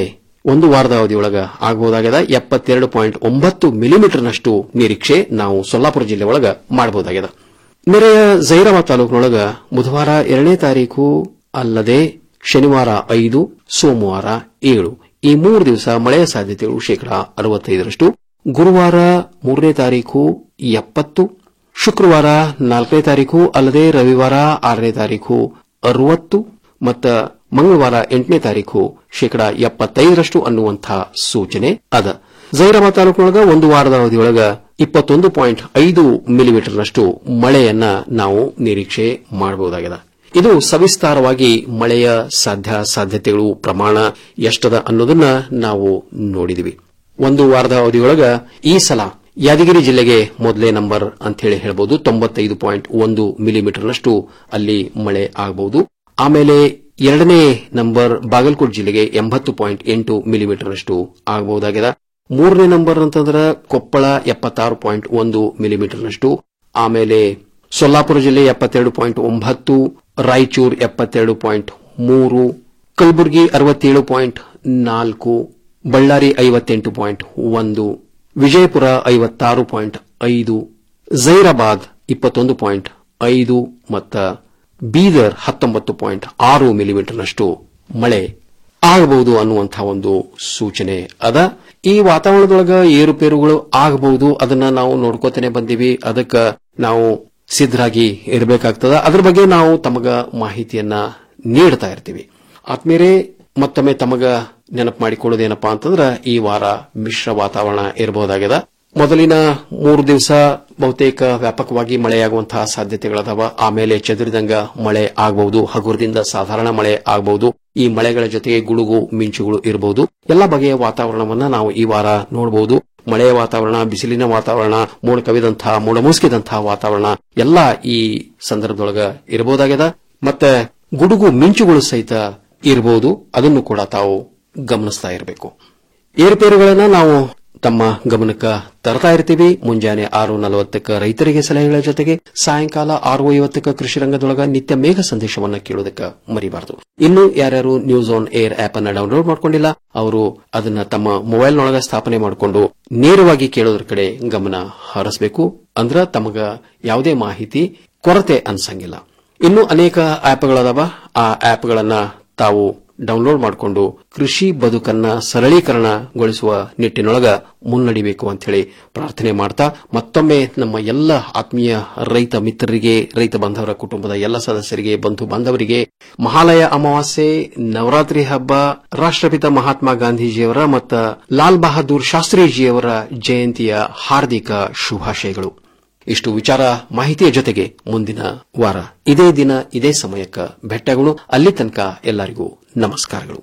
ಒಂದು ವಾರದ ಅವಧಿಯೊಳಗ ಆಗಬಹುದಾಗಿದೆ ಎಪ್ಪತ್ತೆರಡು ಪಾಯಿಂಟ್ ಒಂಬತ್ತು ಮಿಲಿಮೀಟರ್ನಷ್ಟು ನಿರೀಕ್ಷೆ ನಾವು ಸೊಲ್ಲಾಪುರ ಜಿಲ್ಲೆ ಒಳಗ ಮಾಡಬಹುದಾಗಿದೆ ನೆರೆಯ ಜೈರಾಬಾದ್ ತಾಲೂಕಿನೊಳಗ ಬುಧವಾರ ಎರಡನೇ ತಾರೀಕು ಅಲ್ಲದೆ ಶನಿವಾರ ಐದು ಸೋಮವಾರ ಏಳು ಈ ಮೂರು ದಿವಸ ಮಳೆಯ ಸಾಧ್ಯತೆಗಳು ಶೇಕಡಾ ಅರವತ್ತೈದರಷ್ಟು ಗುರುವಾರ ಮೂರನೇ ತಾರೀಕು ಎಪ್ಪತ್ತು ಶುಕ್ರವಾರ ನಾಲ್ಕನೇ ತಾರೀಕು ಅಲ್ಲದೆ ರವಿವಾರ ಆರನೇ ತಾರೀಕು ಅರವತ್ತು ಮತ್ತು ಮಂಗಳವಾರ ಎಂಟನೇ ತಾರೀಕು ಶೇಕಡಾ ಎಪ್ಪತ್ತೈದರಷ್ಟು ಅನ್ನುವಂತಹ ಸೂಚನೆ ಅದ ಜೈರಾಬಾದ್ ತಾಲೂಕಿನೊಳಗ ಒಂದು ವಾರದ ಅವಧಿಯೊಳಗ ಇಪ್ಪತ್ತೊಂದು ಪಾಯಿಂಟ್ ಐದು ಮಿಲಿಮೀಟರ್ನಷ್ಟು ಮಳೆಯನ್ನ ನಾವು ನಿರೀಕ್ಷೆ ಮಾಡಬಹುದಾಗಿದೆ ಇದು ಸವಿಸ್ತಾರವಾಗಿ ಮಳೆಯ ಸಾಧ್ಯ ಸಾಧ್ಯತೆಗಳು ಪ್ರಮಾಣ ಎಷ್ಟದ ಅನ್ನೋದನ್ನ ನಾವು ನೋಡಿದಿವಿ ಒಂದು ವಾರದ ಅವಧಿಯೊಳಗ ಈ ಸಲ ಯಾದಗಿರಿ ಜಿಲ್ಲೆಗೆ ಮೊದಲೇ ನಂಬರ್ ಅಂತ ಹೇಳಿ ಹೇಳಬಹುದು ತೊಂಬತ್ತೈದು ಪಾಯಿಂಟ್ ಒಂದು ಮಿಲಿಮೀಟರ್ನಷ್ಟು ಅಲ್ಲಿ ಮಳೆ ಆಗಬಹುದು ಆಮೇಲೆ ಎರಡನೇ ನಂಬರ್ ಬಾಗಲಕೋಟ್ ಜಿಲ್ಲೆಗೆ ಎಂಬತ್ತು ಪಾಯಿಂಟ್ ಎಂಟು ಮಿಲಿಮೀಟರ್ನಷ್ಟು ಆಗಬಹುದಾಗಿದೆ ಮೂರನೇ ನಂಬರ್ ಅಂತಂದ್ರೆ ಕೊಪ್ಪಳ ಎಪ್ಪತ್ತಾರು ಪಾಯಿಂಟ್ ಒಂದು ಮಿಲಿಮೀಟರ್ನಷ್ಟು ಆಮೇಲೆ ಸೊಲ್ಲಾಪುರ ಜಿಲ್ಲೆ ಎಪ್ಪತ್ತೆರಡು ಪಾಯಿಂಟ್ ಒಂಬತ್ತು ರಾಯಚೂರು ಎಪ್ಪತ್ತೆರಡು ಪಾಯಿಂಟ್ ಮೂರು ಕಲಬುರಗಿ ಅರವತ್ತೇಳು ಪಾಯಿಂಟ್ ನಾಲ್ಕು ಬಳ್ಳಾರಿ ಐವತ್ತೆಂಟು ಪಾಯಿಂಟ್ ಒಂದು ವಿಜಯಪುರ ಐವತ್ತಾರು ಪಾಯಿಂಟ್ ಐದು ಜೈರಾಬಾದ್ ಇಪ್ಪತ್ತೊಂದು ಪಾಯಿಂಟ್ ಐದು ಮತ್ತು ಬೀದರ್ ಹತ್ತೊಂಬತ್ತು ಪಾಯಿಂಟ್ ಆರು ಮಿಲಿಮೀಟರ್ನಷ್ಟು ಮಳೆ ಆಗಬಹುದು ಅನ್ನುವಂತಹ ಒಂದು ಸೂಚನೆ ಅದ ಈ ವಾತಾವರಣದೊಳಗ ಏರುಪೇರುಗಳು ಆಗಬಹುದು ಅದನ್ನ ನಾವು ನೋಡ್ಕೋತಾನೆ ಬಂದೀವಿ ಅದಕ್ಕೆ ನಾವು ಸಿದ್ಧರಾಗಿ ಇರಬೇಕಾಗ್ತದ ಅದ್ರ ಬಗ್ಗೆ ನಾವು ತಮಗ ಮಾಹಿತಿಯನ್ನ ನೀಡ್ತಾ ಇರ್ತೀವಿ ಆತ್ಮೀಯರೇ ಮತ್ತೊಮ್ಮೆ ತಮಗ ನೆನಪು ಮಾಡಿಕೊಳ್ಳೋದೇನಪ್ಪಾ ಅಂತಂದ್ರ ಈ ವಾರ ಮಿಶ್ರ ವಾತಾವರಣ ಇರಬಹುದಾಗಿದೆ ಮೊದಲಿನ ಮೂರು ದಿವಸ ಬಹುತೇಕ ವ್ಯಾಪಕವಾಗಿ ಮಳೆಯಾಗುವಂತಹ ಸಾಧ್ಯತೆಗಳದಾವ ಆಮೇಲೆ ಚದುರಿದಂಗ ಮಳೆ ಆಗಬಹುದು ಹಗುರದಿಂದ ಸಾಧಾರಣ ಮಳೆ ಆಗಬಹುದು ಈ ಮಳೆಗಳ ಜೊತೆಗೆ ಗುಡುಗು ಮಿಂಚುಗಳು ಇರಬಹುದು ಎಲ್ಲ ಬಗೆಯ ವಾತಾವರಣವನ್ನ ನಾವು ಈ ವಾರ ನೋಡಬಹುದು ಮಳೆಯ ವಾತಾವರಣ ಬಿಸಿಲಿನ ವಾತಾವರಣ ಮೋಡ ಕವಿದಂತಹ ಮೋಡ ಮುಸುಕಿದಂತಹ ವಾತಾವರಣ ಎಲ್ಲ ಈ ಸಂದರ್ಭದೊಳಗ ಇರಬಹುದಾಗಿದೆ ಮತ್ತೆ ಗುಡುಗು ಮಿಂಚುಗಳು ಸಹಿತ ಇರಬಹುದು ಅದನ್ನು ಕೂಡ ತಾವು ಗಮನಿಸ್ತಾ ಇರಬೇಕು ಏರುಪೇರುಗಳನ್ನ ನಾವು ತಮ್ಮ ಗಮನಕ್ಕೆ ತರ್ತಾ ಇರ್ತೀವಿ ಮುಂಜಾನೆ ಆರು ನಲವತ್ತಕ್ಕೆ ರೈತರಿಗೆ ಸಲಹೆಗಳ ಜೊತೆಗೆ ಸಾಯಂಕಾಲ ಆರು ಐವತ್ತಕ್ಕೆ ಕೃಷಿ ರಂಗದೊಳಗ ನಿತ್ಯ ಮೇಘ ಸಂದೇಶವನ್ನ ಕೇಳೋದಕ್ಕೆ ಮರಿಬಾರದು ಇನ್ನು ಯಾರ್ಯಾರು ನ್ಯೂಸ್ ಆನ್ ಏರ್ ಆಪ್ ಅನ್ನ ಡೌನ್ಲೋಡ್ ಮಾಡ್ಕೊಂಡಿಲ್ಲ ಅವರು ಅದನ್ನ ತಮ್ಮ ಮೊಬೈಲ್ನೊಳಗ ಸ್ಥಾಪನೆ ಮಾಡಿಕೊಂಡು ನೇರವಾಗಿ ಕೇಳೋದ್ರ ಕಡೆ ಗಮನ ಹರಿಸಬೇಕು ಅಂದ್ರ ತಮಗ ಯಾವುದೇ ಮಾಹಿತಿ ಕೊರತೆ ಅನ್ಸಂಗಿಲ್ಲ ಇನ್ನು ಅನೇಕ ಆಪ್ಗಳದಾವ ಆ ಆಪ್ಗಳನ್ನ ತಾವು ಡೌನ್ಲೋಡ್ ಮಾಡಿಕೊಂಡು ಕೃಷಿ ಬದುಕನ್ನ ಸರಳೀಕರಣಗೊಳಿಸುವ ನಿಟ್ಟಿನೊಳಗ ಮುನ್ನಡಿಬೇಕು ಅಂತ ಹೇಳಿ ಪ್ರಾರ್ಥನೆ ಮಾಡ್ತಾ ಮತ್ತೊಮ್ಮೆ ನಮ್ಮ ಎಲ್ಲ ಆತ್ಮೀಯ ರೈತ ಮಿತ್ರರಿಗೆ ರೈತ ಬಾಂಧವರ ಕುಟುಂಬದ ಎಲ್ಲ ಸದಸ್ಯರಿಗೆ ಬಂಧು ಬಾಂಧವರಿಗೆ ಮಹಾಲಯ ಅಮಾವಾಸ್ಯೆ ನವರಾತ್ರಿ ಹಬ್ಬ ರಾಷ್ಟ್ರಪಿತ ಮಹಾತ್ಮ ಗಾಂಧೀಜಿಯವರ ಮತ್ತು ಲಾಲ್ ಬಹದ್ದೂರ್ ಶಾಸ್ತ್ರೀಜಿಯವರ ಜಯಂತಿಯ ಹಾರ್ದಿಕ ಶುಭಾಶಯಗಳು ಇಷ್ಟು ವಿಚಾರ ಮಾಹಿತಿಯ ಜೊತೆಗೆ ಮುಂದಿನ ವಾರ ಇದೇ ದಿನ ಇದೇ ಸಮಯಕ್ಕೆ ಭೇಟಿಯಾಗೋಣ ಅಲ್ಲಿ ತನಕ ಎಲ್ಲರಿಗೂ ನಮಸ್ಕಾರಗಳು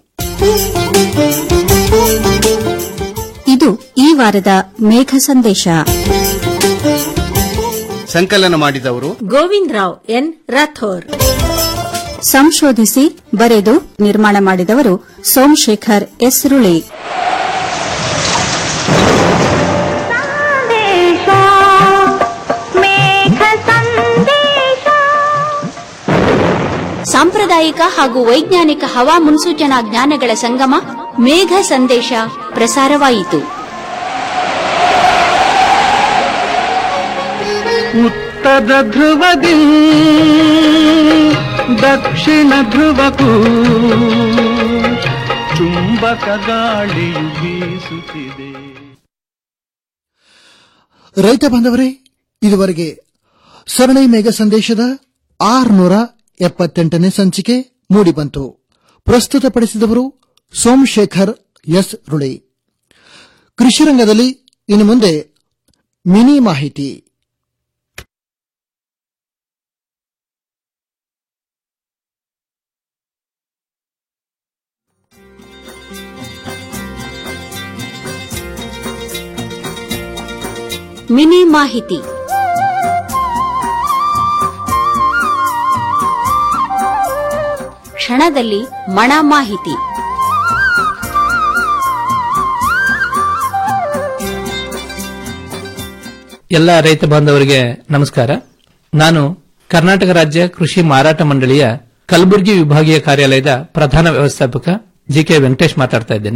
ಇದು ಈ ವಾರದ ಮೇಘ ಸಂದೇಶ ಸಂಕಲನ ಮಾಡಿದವರು ಗೋವಿಂದ್ ರಾವ್ ಎನ್ ರಾಥೋರ್ ಸಂಶೋಧಿಸಿ ಬರೆದು ನಿರ್ಮಾಣ ಮಾಡಿದವರು ಸೋಮಶೇಖರ್ ಎಸ್ ರುಳಿ ಸಾಂಪ್ರದಾಯಿಕ ಹಾಗೂ ವೈಜ್ಞಾನಿಕ ಹವಾ ಮುನ್ಸೂಚನಾ ಜ್ಞಾನಗಳ ಸಂಗಮ ಮೇಘ ಸಂದೇಶ ಪ್ರಸಾರವಾಯಿತು ಉತ್ತರ ಧ್ರುವದಿ ದಕ್ಷಿಣ ಧ್ರುವಕ್ಕೂ ಚುಂಬಕ ಗಾಳಿಯು ಬೀಸುತ್ತಿದೆ ರೈತ ಬಾಂಧವರೇ ಇದುವರೆಗೆ ಸರಣಿ ಮೇಘ ಸಂದೇಶದ ಆರುನೂರ ಎಪ್ಪತ್ತೆಂಟನೇ ಸಂಚಿಕೆ ಮೂಡಿಬಂತು ಪ್ರಸ್ತುತಪಡಿಸಿದವರು ಸೋಮಶೇಖರ್ ಎಸ್ ರುಳಿ ಕೃಷಿ ರಂಗದಲ್ಲಿ ಇನ್ನು ಮುಂದೆ ಮಿನಿ ಮಾಹಿತಿ ಮಿನಿ ಮಾಹಿತಿ ಕ್ಷಣದಲ್ಲಿ ಮಣ ಮಾಹಿತಿ ಎಲ್ಲ ರೈತ ಬಾಂಧವರಿಗೆ ನಮಸ್ಕಾರ ನಾನು ಕರ್ನಾಟಕ ರಾಜ್ಯ ಕೃಷಿ ಮಾರಾಟ ಮಂಡಳಿಯ ಕಲಬುರಗಿ ವಿಭಾಗೀಯ ಕಾರ್ಯಾಲಯದ ಪ್ರಧಾನ ವ್ಯವಸ್ಥಾಪಕ ಜಿ ಕೆ ವೆಂಕಟೇಶ್ ಮಾತಾಡ್ತಾ ಇದ್ದೇನೆ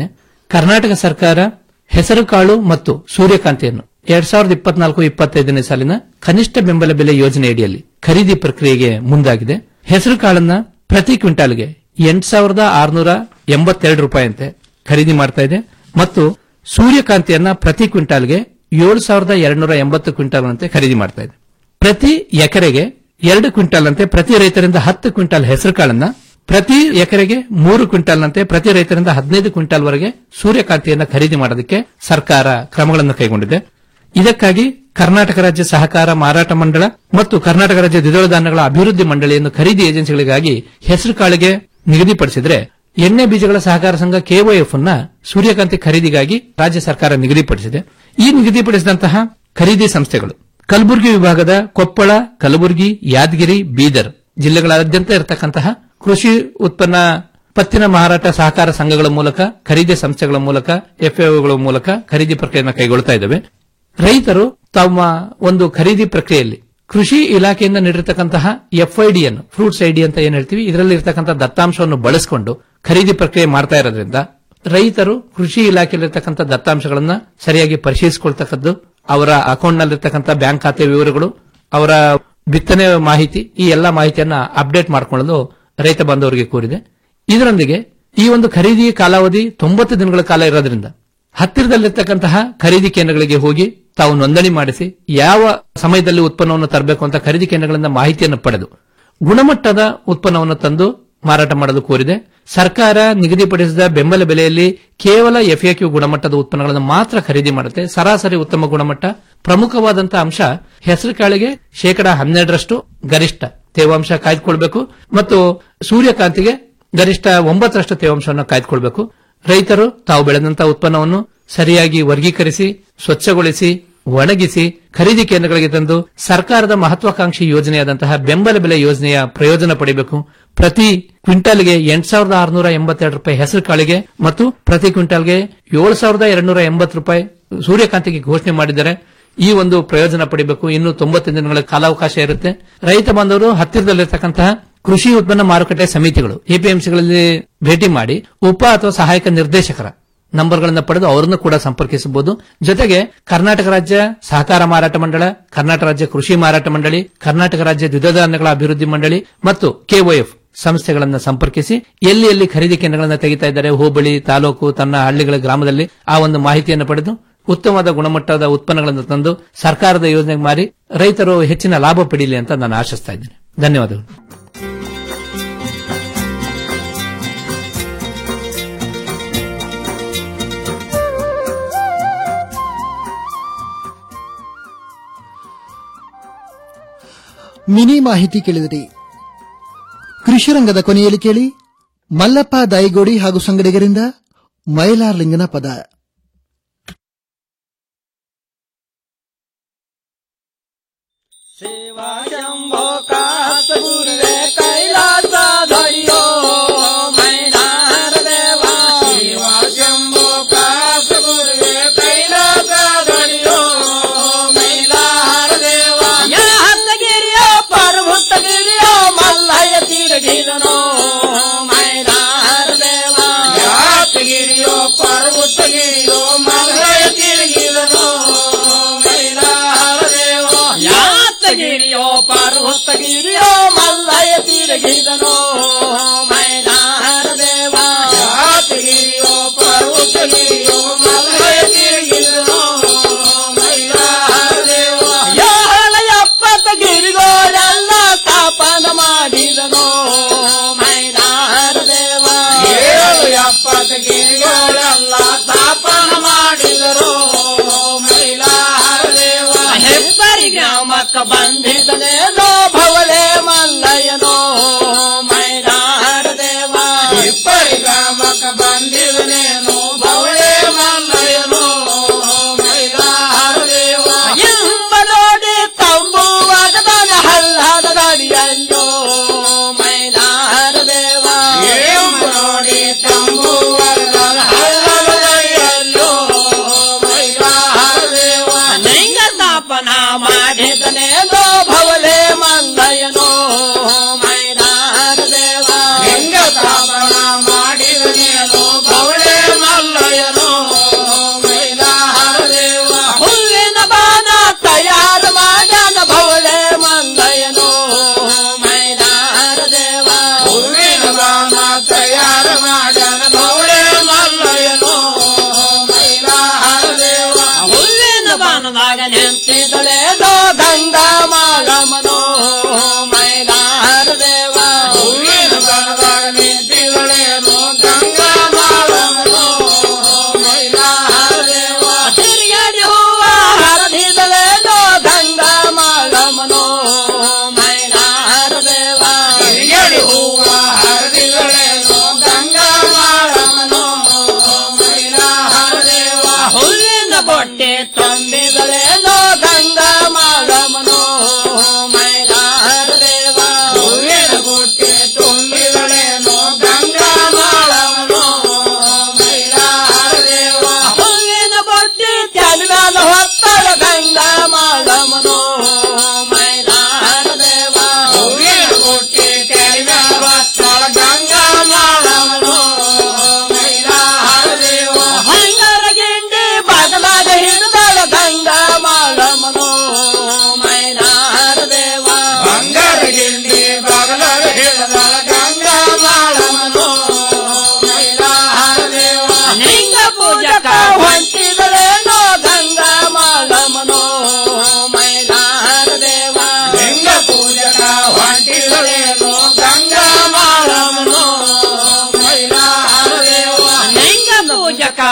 ಕರ್ನಾಟಕ ಸರ್ಕಾರ ಹೆಸರುಕಾಳು ಮತ್ತು ಸೂರ್ಯಕಾಂತಿಯನ್ನು ಎರಡ್ ಸಾವಿರದ ಇಪ್ಪತ್ನಾಲ್ಕು ಇಪ್ಪತ್ತೈದನೇ ಸಾಲಿನ ಕನಿಷ್ಠ ಬೆಂಬಲ ಬೆಲೆ ಯೋಜನೆಯಡಿಯಲ್ಲಿ ಖರೀದಿ ಪ್ರಕ್ರಿಯೆಗೆ ಮುಂದಾಗಿದೆ ಹೆಸರುಕಾಳನ್ನ ಪ್ರತಿ ಕ್ವಿಂಟಾಲ್ಗೆ ಎಂಟು ಸಾವಿರದ ಆರುನೂರ ಎಂಬತ್ತೆರಡು ರೂಪಾಯಿಯಂತೆ ಖರೀದಿ ಮಾಡ್ತಾ ಇದೆ ಮತ್ತು ಸೂರ್ಯಕಾಂತಿಯನ್ನ ಪ್ರತಿ ಕ್ವಿಂಟಾಲ್ಗೆ ಏಳು ಸಾವಿರದ ಎರಡ್ನೂರ ಎಂಬತ್ತು ಕ್ವಿಂಟಾಲ್ ಅಂತೆ ಖರೀದಿ ಮಾಡ್ತಾ ಇದೆ ಪ್ರತಿ ಎಕರೆಗೆ ಎರಡು ಕ್ವಿಂಟಾಲ್ ಅಂತೆ ಪ್ರತಿ ರೈತರಿಂದ ಹತ್ತು ಕ್ವಿಂಟಾಲ್ ಹೆಸರುಕಾಳನ್ನ ಪ್ರತಿ ಎಕರೆಗೆ ಮೂರು ಕ್ವಿಂಟಾಲ್ನಂತೆ ಪ್ರತಿ ರೈತರಿಂದ ಹದಿನೈದು ಕ್ವಿಂಟಾಲ್ ವರೆಗೆ ಸೂರ್ಯಕಾಂತಿಯನ್ನ ಖರೀದಿ ಮಾಡೋದಕ್ಕೆ ಸರ್ಕಾರ ಕ್ರಮಗಳನ್ನು ಕೈಗೊಂಡಿದೆ ಇದಕ್ಕಾಗಿ ಕರ್ನಾಟಕ ರಾಜ್ಯ ಸಹಕಾರ ಮಾರಾಟ ಮಂಡಳ ಮತ್ತು ಕರ್ನಾಟಕ ರಾಜ್ಯ ದ್ವಿದಳ ಧಾನ್ಯಗಳ ಅಭಿವೃದ್ಧಿ ಮಂಡಳಿಯನ್ನು ಖರೀದಿ ಏಜೆನ್ಸಿಗಳಿಗಾಗಿ ಹೆಸರುಕಾಳಿಗೆ ನಿಗದಿಪಡಿಸಿದ್ರೆ ಎಣ್ಣೆ ಬೀಜಗಳ ಸಹಕಾರ ಸಂಘ ಕೆಒಎಫ್ ಅನ್ನ ಸೂರ್ಯಕಾಂತಿ ಖರೀದಿಗಾಗಿ ರಾಜ್ಯ ಸರ್ಕಾರ ನಿಗದಿಪಡಿಸಿದೆ ಈ ನಿಗದಿಪಡಿಸಿದಂತಹ ಖರೀದಿ ಸಂಸ್ಥೆಗಳು ಕಲಬುರಗಿ ವಿಭಾಗದ ಕೊಪ್ಪಳ ಕಲಬುರಗಿ ಯಾದಗಿರಿ ಬೀದರ್ ಜಿಲ್ಲೆಗಳಾದ್ಯಂತ ಇರತಕ್ಕಂತಹ ಕೃಷಿ ಉತ್ಪನ್ನ ಪತ್ತಿನ ಮಾರಾಟ ಸಹಕಾರ ಸಂಘಗಳ ಮೂಲಕ ಖರೀದಿ ಸಂಸ್ಥೆಗಳ ಮೂಲಕ ಎಫ್ಎಒಗಳ ಮೂಲಕ ಖರೀದಿ ಪ್ರಕ್ರಿಯೆಯನ್ನು ಕೈಗೊಳ್ತಾ ಇದ್ದಾವೆ ರೈತರು ತಮ್ಮ ಒಂದು ಖರೀದಿ ಪ್ರಕ್ರಿಯೆಯಲ್ಲಿ ಕೃಷಿ ಇಲಾಖೆಯಿಂದ ನೀಡಿರತಕ್ಕಂತಹ ಎಫ್ಐಡಿ ಅನ್ನು ಫ್ರೂಟ್ಸ್ ಐಡಿ ಅಂತ ಏನ್ ಹೇಳ್ತೀವಿ ಇದರಲ್ಲಿ ಇರತಕ್ಕಂತಹ ದತ್ತಾಂಶವನ್ನು ಬಳಸಿಕೊಂಡು ಖರೀದಿ ಪ್ರಕ್ರಿಯೆ ಮಾಡ್ತಾ ಇರೋದ್ರಿಂದ ರೈತರು ಕೃಷಿ ಇಲಾಖೆಯಲ್ಲಿರ್ತಕ್ಕಂಥ ದತ್ತಾಂಶಗಳನ್ನ ಸರಿಯಾಗಿ ಪರಿಶೀಲಿಸಿಕೊಳ್ತಕ್ಕದ್ದು ಅವರ ಅಕೌಂಟ್ನಲ್ಲಿರ್ತಕ್ಕಂಥ ಬ್ಯಾಂಕ್ ಖಾತೆ ವಿವರಗಳು ಅವರ ಬಿತ್ತನೆ ಮಾಹಿತಿ ಈ ಎಲ್ಲಾ ಮಾಹಿತಿಯನ್ನ ಅಪ್ಡೇಟ್ ಮಾಡಿಕೊಳ್ಳಲು ರೈತ ಬಾಂಧವರಿಗೆ ಕೋರಿದೆ ಇದರೊಂದಿಗೆ ಈ ಒಂದು ಖರೀದಿ ಕಾಲಾವಧಿ ತೊಂಬತ್ತು ದಿನಗಳ ಕಾಲ ಇರೋದ್ರಿಂದ ಹತ್ತಿರದಲ್ಲಿರ್ತಕ್ಕಂತಹ ಖರೀದಿ ಕೇಂದ್ರಗಳಿಗೆ ಹೋಗಿ ತಾವು ನೋಂದಣಿ ಮಾಡಿಸಿ ಯಾವ ಸಮಯದಲ್ಲಿ ಉತ್ಪನ್ನವನ್ನು ತರಬೇಕು ಅಂತ ಖರೀದಿ ಕೇಂದ್ರಗಳಿಂದ ಮಾಹಿತಿಯನ್ನು ಪಡೆದು ಗುಣಮಟ್ಟದ ಉತ್ಪನ್ನವನ್ನು ತಂದು ಮಾರಾಟ ಮಾಡಲು ಕೋರಿದೆ ಸರ್ಕಾರ ನಿಗದಿಪಡಿಸಿದ ಬೆಂಬಲ ಬೆಲೆಯಲ್ಲಿ ಕೇವಲ ಎಫ್ಎಕ್ಯೂ ಗುಣಮಟ್ಟದ ಉತ್ಪನ್ನಗಳನ್ನು ಮಾತ್ರ ಖರೀದಿ ಮಾಡುತ್ತೆ ಸರಾಸರಿ ಉತ್ತಮ ಗುಣಮಟ್ಟ ಪ್ರಮುಖವಾದಂತಹ ಅಂಶ ಹೆಸರುಕಾಳಿಗೆ ಶೇಕಡಾ ಹನ್ನೆರಡರಷ್ಟು ಗರಿಷ್ಠ ತೇವಾಂಶ ಕಾಯ್ದುಕೊಳ್ಬೇಕು ಮತ್ತು ಸೂರ್ಯಕಾಂತಿಗೆ ಗರಿಷ್ಠ ಒಂಬತ್ತರಷ್ಟು ತೇವಾಂಶವನ್ನು ಕಾಯ್ದುಕೊಳ್ಬೇಕು ರೈತರು ತಾವು ಬೆಳೆದಂತಹ ಉತ್ಪನ್ನವನ್ನು ಸರಿಯಾಗಿ ವರ್ಗೀಕರಿಸಿ ಸ್ವಚ್ಛಗೊಳಿಸಿ ಒಣಗಿಸಿ ಖರೀದಿ ಕೇಂದ್ರಗಳಿಗೆ ತಂದು ಸರ್ಕಾರದ ಮಹತ್ವಾಕಾಂಕ್ಷಿ ಯೋಜನೆಯಾದಂತಹ ಬೆಂಬಲ ಬೆಲೆ ಯೋಜನೆಯ ಪ್ರಯೋಜನ ಪಡೆಯಬೇಕು ಪ್ರತಿ ಕ್ವಿಂಟಾಲ್ಗೆ ಎಂಟು ಸಾವಿರದ ಆರುನೂರ ಎಂಬತ್ತೆರಡು ರೂಪಾಯಿ ಹೆಸರು ಕಾಳಿಗೆ ಮತ್ತು ಪ್ರತಿ ಕ್ವಿಂಟಾಲ್ಗೆ ಏಳು ಸಾವಿರದ ಎರಡ್ನೂರ ಎಂಬತ್ತು ರೂಪಾಯಿ ಸೂರ್ಯಕಾಂತಿಗೆ ಘೋಷಣೆ ಮಾಡಿದ್ದಾರೆ ಈ ಒಂದು ಪ್ರಯೋಜನ ಪಡೆಯಬೇಕು ಇನ್ನು ತೊಂಬತ್ತು ದಿನಗಳ ಕಾಲಾವಕಾಶ ಇರುತ್ತೆ ರೈತ ಬಾಂಧವರು ಹತ್ತಿರದಲ್ಲಿರ್ತಕ್ಕಂತಹ ಕೃಷಿ ಉತ್ಪನ್ನ ಮಾರುಕಟ್ಟೆ ಸಮಿತಿಗಳು ಎಪಿಎಂಸಿಗಳಲ್ಲಿ ಭೇಟಿ ಮಾಡಿ ಉಪ ಅಥವಾ ಸಹಾಯಕ ನಿರ್ದೇಶಕರ ನಂಬರ್ಗಳನ್ನು ಪಡೆದು ಅವರನ್ನು ಕೂಡ ಸಂಪರ್ಕಿಸಬಹುದು ಜೊತೆಗೆ ಕರ್ನಾಟಕ ರಾಜ್ಯ ಸಹಕಾರ ಮಾರಾಟ ಮಂಡಳ ಕರ್ನಾಟಕ ರಾಜ್ಯ ಕೃಷಿ ಮಾರಾಟ ಮಂಡಳಿ ಕರ್ನಾಟಕ ರಾಜ್ಯ ದ್ವಿದಳ ಧಾನ್ಯಗಳ ಅಭಿವೃದ್ಧಿ ಮಂಡಳಿ ಮತ್ತು ಕೆಒಎಫ್ ಸಂಸ್ಥೆಗಳನ್ನು ಸಂಪರ್ಕಿಸಿ ಎಲ್ಲಿ ಎಲ್ಲಿ ಖರೀದಿ ಕೇಂದ್ರಗಳನ್ನು ತೆಗಿತಾ ಇದ್ದಾರೆ ಹೋಬಳಿ ತಾಲೂಕು ತನ್ನ ಹಳ್ಳಿಗಳ ಗ್ರಾಮದಲ್ಲಿ ಆ ಒಂದು ಮಾಹಿತಿಯನ್ನು ಪಡೆದು ಉತ್ತಮವಾದ ಗುಣಮಟ್ಟದ ಉತ್ಪನ್ನಗಳನ್ನು ತಂದು ಸರ್ಕಾರದ ಯೋಜನೆಗೆ ಮಾರಿ ರೈತರು ಹೆಚ್ಚಿನ ಲಾಭ ಪಡೀಲಿ ಅಂತ ನಾನು ಆಶಿಸ್ತಾ ಇದ್ದೇನೆ ಧನ್ಯವಾದಗಳು ಮಿನಿ ಮಾಹಿತಿ ಕೇಳಿದಿರಿ ಕೃಷಿ ರಂಗದ ಕೊನೆಯಲ್ಲಿ ಕೇಳಿ ಮಲ್ಲಪ್ಪ ದಾಯಿಗೋಡಿ ಹಾಗೂ ಸಂಗಡಿಗರಿಂದ ಮೈಲಾರ್ಲಿಂಗನ ಪದ ಶಂಭೋ ಕಾಸ ಗುರುವೆ ಕೈಲಾಸ ಧರಿಯೋ ಮೈನಾರ ದೇವ ಶಿವ ಶಂಭೋ ಕಾಸ ಗುರುವೆ ಕೈಲಾಸ ಧರಿಯೋ ಮೈಲಾರ ದೇವ ಹತ್ತಗಿರಿಯೋ ಪರ್ವತಗಿರಿಯೋ ಮಲ್ಲಯ್ಯ ತಿರುಗಿದನೋ ಮೈಲಾರ ದೇವ ಹತ್ತಗಿರಿಯೋ ಪರ್ವತಗಿರಿಯೋ ಮಲ್ಲಯ್ಯ ತಿರುಗಿದನೋ ಮೈಲಾರ ದೇವ ಯಾತಗಿರಿಯೋ ಪರ್ವತಗಿರಿಯೋ ಮಲ್ಲಯ್ಯ ತಿರುಗಿದನೋ ಮೈನಾರ ದೇವ ಯಾತಗಿರಿಯೋ ಪರ್ವತಗಿರಿಯೋ ಮಲ್ಲಯ್ಯ ತಿರುಗಿದನೋ ಮೈನಾರ ದೇವ ಯಾಳ ಎಪ್ಪತ್ತ ಗಿರಿಗೋಳೆಲ್ಲ ಸ್ಥಾಪನ ಮಾಡಿದನೋ ಮೈನಾರ ದೇವ ಏಳು ಎಪ್ಪತ್ತ ಗಿರಿಗೋಳೆಲ್ಲ ಸ್ಥಾಪನ ಮಾಡಿದರು ಮೈಲಾರ ದೇವ ಹೆಬ್ಬರಿ ಗ್ರಾಮಕ್ಕ ಬಂದಿದ್ದನೇನೋ ಭವಳೆ ಮಲ್ಲಯ್ಯನೋ ಮೈಲಾರ ದೇವ ಹೆಬ್ಬರಿ ಗ್ರಾಮಕ್ಕ ಬಂದಿದ್ದನೇನೋ ಭವಳೆ ಮಲ್ಲಯ್ಯನೋ ಮೈಲಾರ ದೇವ ಎಂಬ ನೋಡಿ ತಂಬುವಾಗದಾನ ಹಲ್ಲದ ದಾಡಿಯಲ್ಲೋ ಮೈಲಾರ ದೇವ ಎಂಬ ನೋಡಿ ತಂಬುವಾಗದಾನ ಹಲ್ಲದ ದಾಡಿಯಲ್ಲೋ ಮೈಲಾರ ದೇವ ನಿಂಗ ಸ್ಥಾಪನ ಮಾಡಿದನೇನೋ ಭವಲೆ ಮಂಗ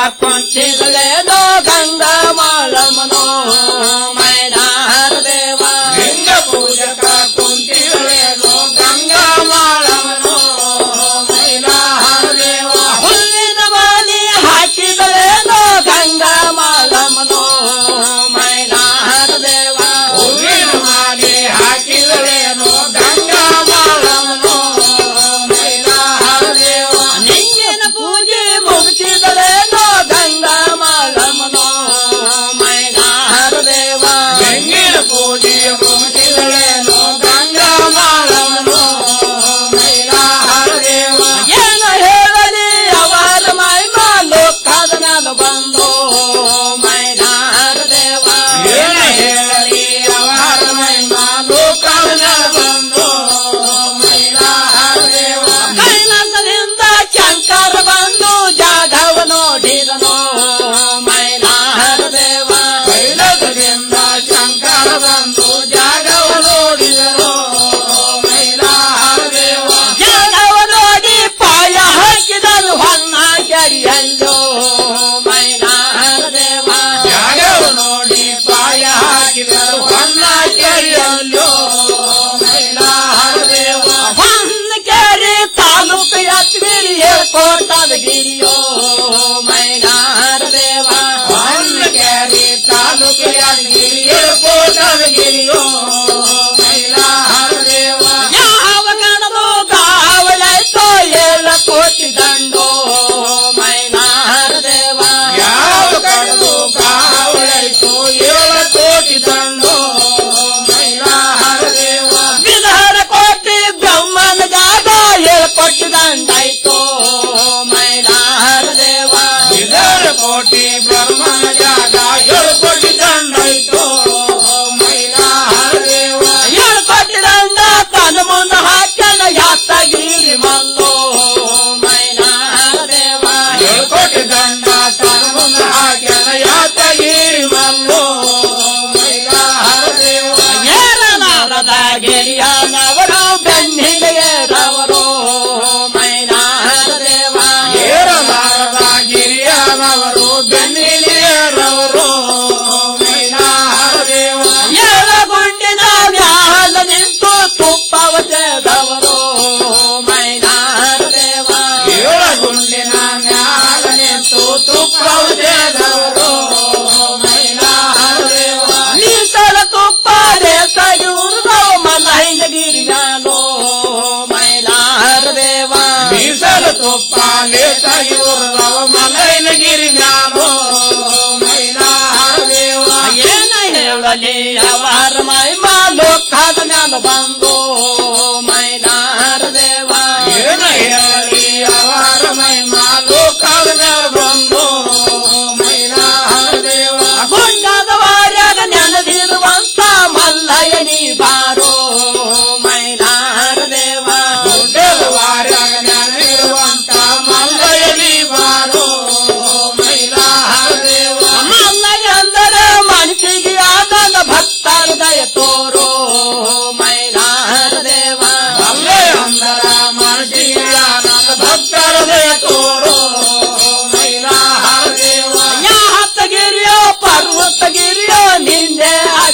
ಕುಂಚಿಗಳೇನೋ ಗಂಗಾ ಮಾಳಮ್ಮನೋ ಮೈನಾರ ದೇವ ಲಿಂಗ ಪೂಜಕ ಕುಂಚಿಗಳೇನೋ ಗಂಗಾ ಮಾಳಮ್ಮನೋ ಮೈನಾರ ದೇವ ಹುಲ್ಲಿನ ಮಾಲಿ ಹಾಕಿದಳೇನೋ ಗಂಗಾ ಮಾಳಮ್ಮನೋ ಮೈನಾರ ದೇವ ಹುಲ್ಲಿನ ಮಾಲಿ ಹಾಕಿದಳೇನೋ ಗಂಗಾ ಮಾಳಮ್ಮನೋ ಮೈನಾರ ದೇವ ನಿಂಗಿನ ಪೂಜೆ ಮುಗಿಸಿದಳೇನೋ ಗಂಗಾ ಮಾಳಮ್ಮನೋ ಮೈನಾರ ದೇವ ಗಂಗಿನ ಪೂಜೆ ಮುಗಿಸಿದಳೇನೋ ಗಂಗಾ ಮಾಳಮ್ಮನೋ ಮೈನಾರ ದೇವ ಏನು ಹೇಳಲಿ ಅವರ ಮೈಮ ಲೋಕದ ಮೇಲೆ ಬಂದು ಮೈನಾರ ದೇವ ಏನು ಹೇಳಲಿ ಅವರ ಮೈಮ ಲೋಕದ ಮೇಲೆ ಬಂದು ಮೈನಾರ ದೇವ ಕೈಲಾಸದಿಂದ ಶಂಕರ ಬಂದು ಜಾಧವ ನೋಡಿದನು ಮೈನಾರ ದೇವ ಕೈಲಾಸದಿಂದ ಶಂಕರ ಬಂದು ಜಾಧವ ನೋಡಿದನು ಮೈನಾರ ದೇವ ಜಾಧವ ನೋಡಿ ಪಾಯ ಹಾಕಿದನು ಹೊನ್ನ ಕೆರಿಯಲ್ಲೋ ಮೈನಾರ ದೇವ ಜಾಧವ ನೋಡಿ ಪಾಯ ಹಾಕಿದನು ಹೊನ್ನ ಕೆರಿಯಲ್ಲೋ ಮೈನಾರ ದೇವ ಹೊನ್ನ ಕೆರೆ ತಾಲೂಕು ಯಾತ್ರಿರಿ ಕೋಟದ ಗಿರಿಯೋ ಮೈನಾರ ದೇವ ಹೊನ್ನ ಕೆರೆ ತಾಲೂಕು ಯಾತ್ರಿರಿ ಕೋಟದ ಗಿರಿಯೋ ಮೈನಾರ ದೇವ ಯಾವ ಗಣದು ಗಾವಲಾಯ್ತೋ ಏಳ ಕೋಟಿ ದಂಡೋ ಮೈನಾರ ದೇವ ಯಾವ ಗಣದು ಗಾವಲಾಯ್ತೋ ಏಳ ಕೋಟಿ ದಂಡೋ ಮೈನಾರ ದೇವ ವಿಧಾನ ಕೋಟಿ ಬ್ರಹ್ಮನ ಜಾಗ ಏಳ ಕೋಟಿ ದಂಡಾಯ್ತೋ ಮೈನಾರ ದೇವ ವಿಧಾನ ಕೋಟಿ ಬ್ರಹ್ಮನ ಜಾಗ ಏಳು ಕೋಟಿ ದಂಡಾಯ್ತೋ ಮೈನಾರ ದೇವ ಏಳು ಕೋಟಿ ದಂಡ ತನ್ನ ಮುಂದೆ ಹಾಕ್ಯಾನ ಯಾತಗಿರಿ ಮಲ್ಲೋ ಮೈನಾರ ದೇವ ಏಳು ಕೋಟಿ ದಂಡ ತನ್ನ ಮುಂದೆ ಹಾಕ್ಯಾನ ಯಾತಗಿರಿ ಮಲ್ಲೋ ಮೈನಾರ ದೇವ ಏರನಾರದ ಗಿರಿಯಾನವರು ಬೆನ್ನಿಗೆ ಏರವರು ಮೈನಾರ ದೇವ ಏರನಾರದ ಗಿರಿಯಾನವರು ಬೆನ್ನಿಗೆ ಏರವರು ಮೈನಾರ ದೇವ ಏರಗುಂಡಿನ ಮ್ಯಾಲ ನಿಂತು ತುಪ್ಪವ ತೆದವರು ಮೈನಾರ ದೇವ ಏಳಗುಂಡಿನ ಮ್ಯಾಲ ನಿಂತು ತುಪ್ಪವ ತೆದವರು ಮೈನಾರ ದೇವ ಮೀಸಲ ತುಪ್ಪ ದೇಸಯೂರು ಮಲೈನಗಿರಿಯಾನೋ ಮೈನಾರ ದೇವ ಮೀಸಲ ತುಪ್ಪ ದೇಸಯೂರು ಮಲೈನಗಿರಿಯಾನೋ ಮೈನಾರ ದೇವ ಏನ ಹೇಳಲಿ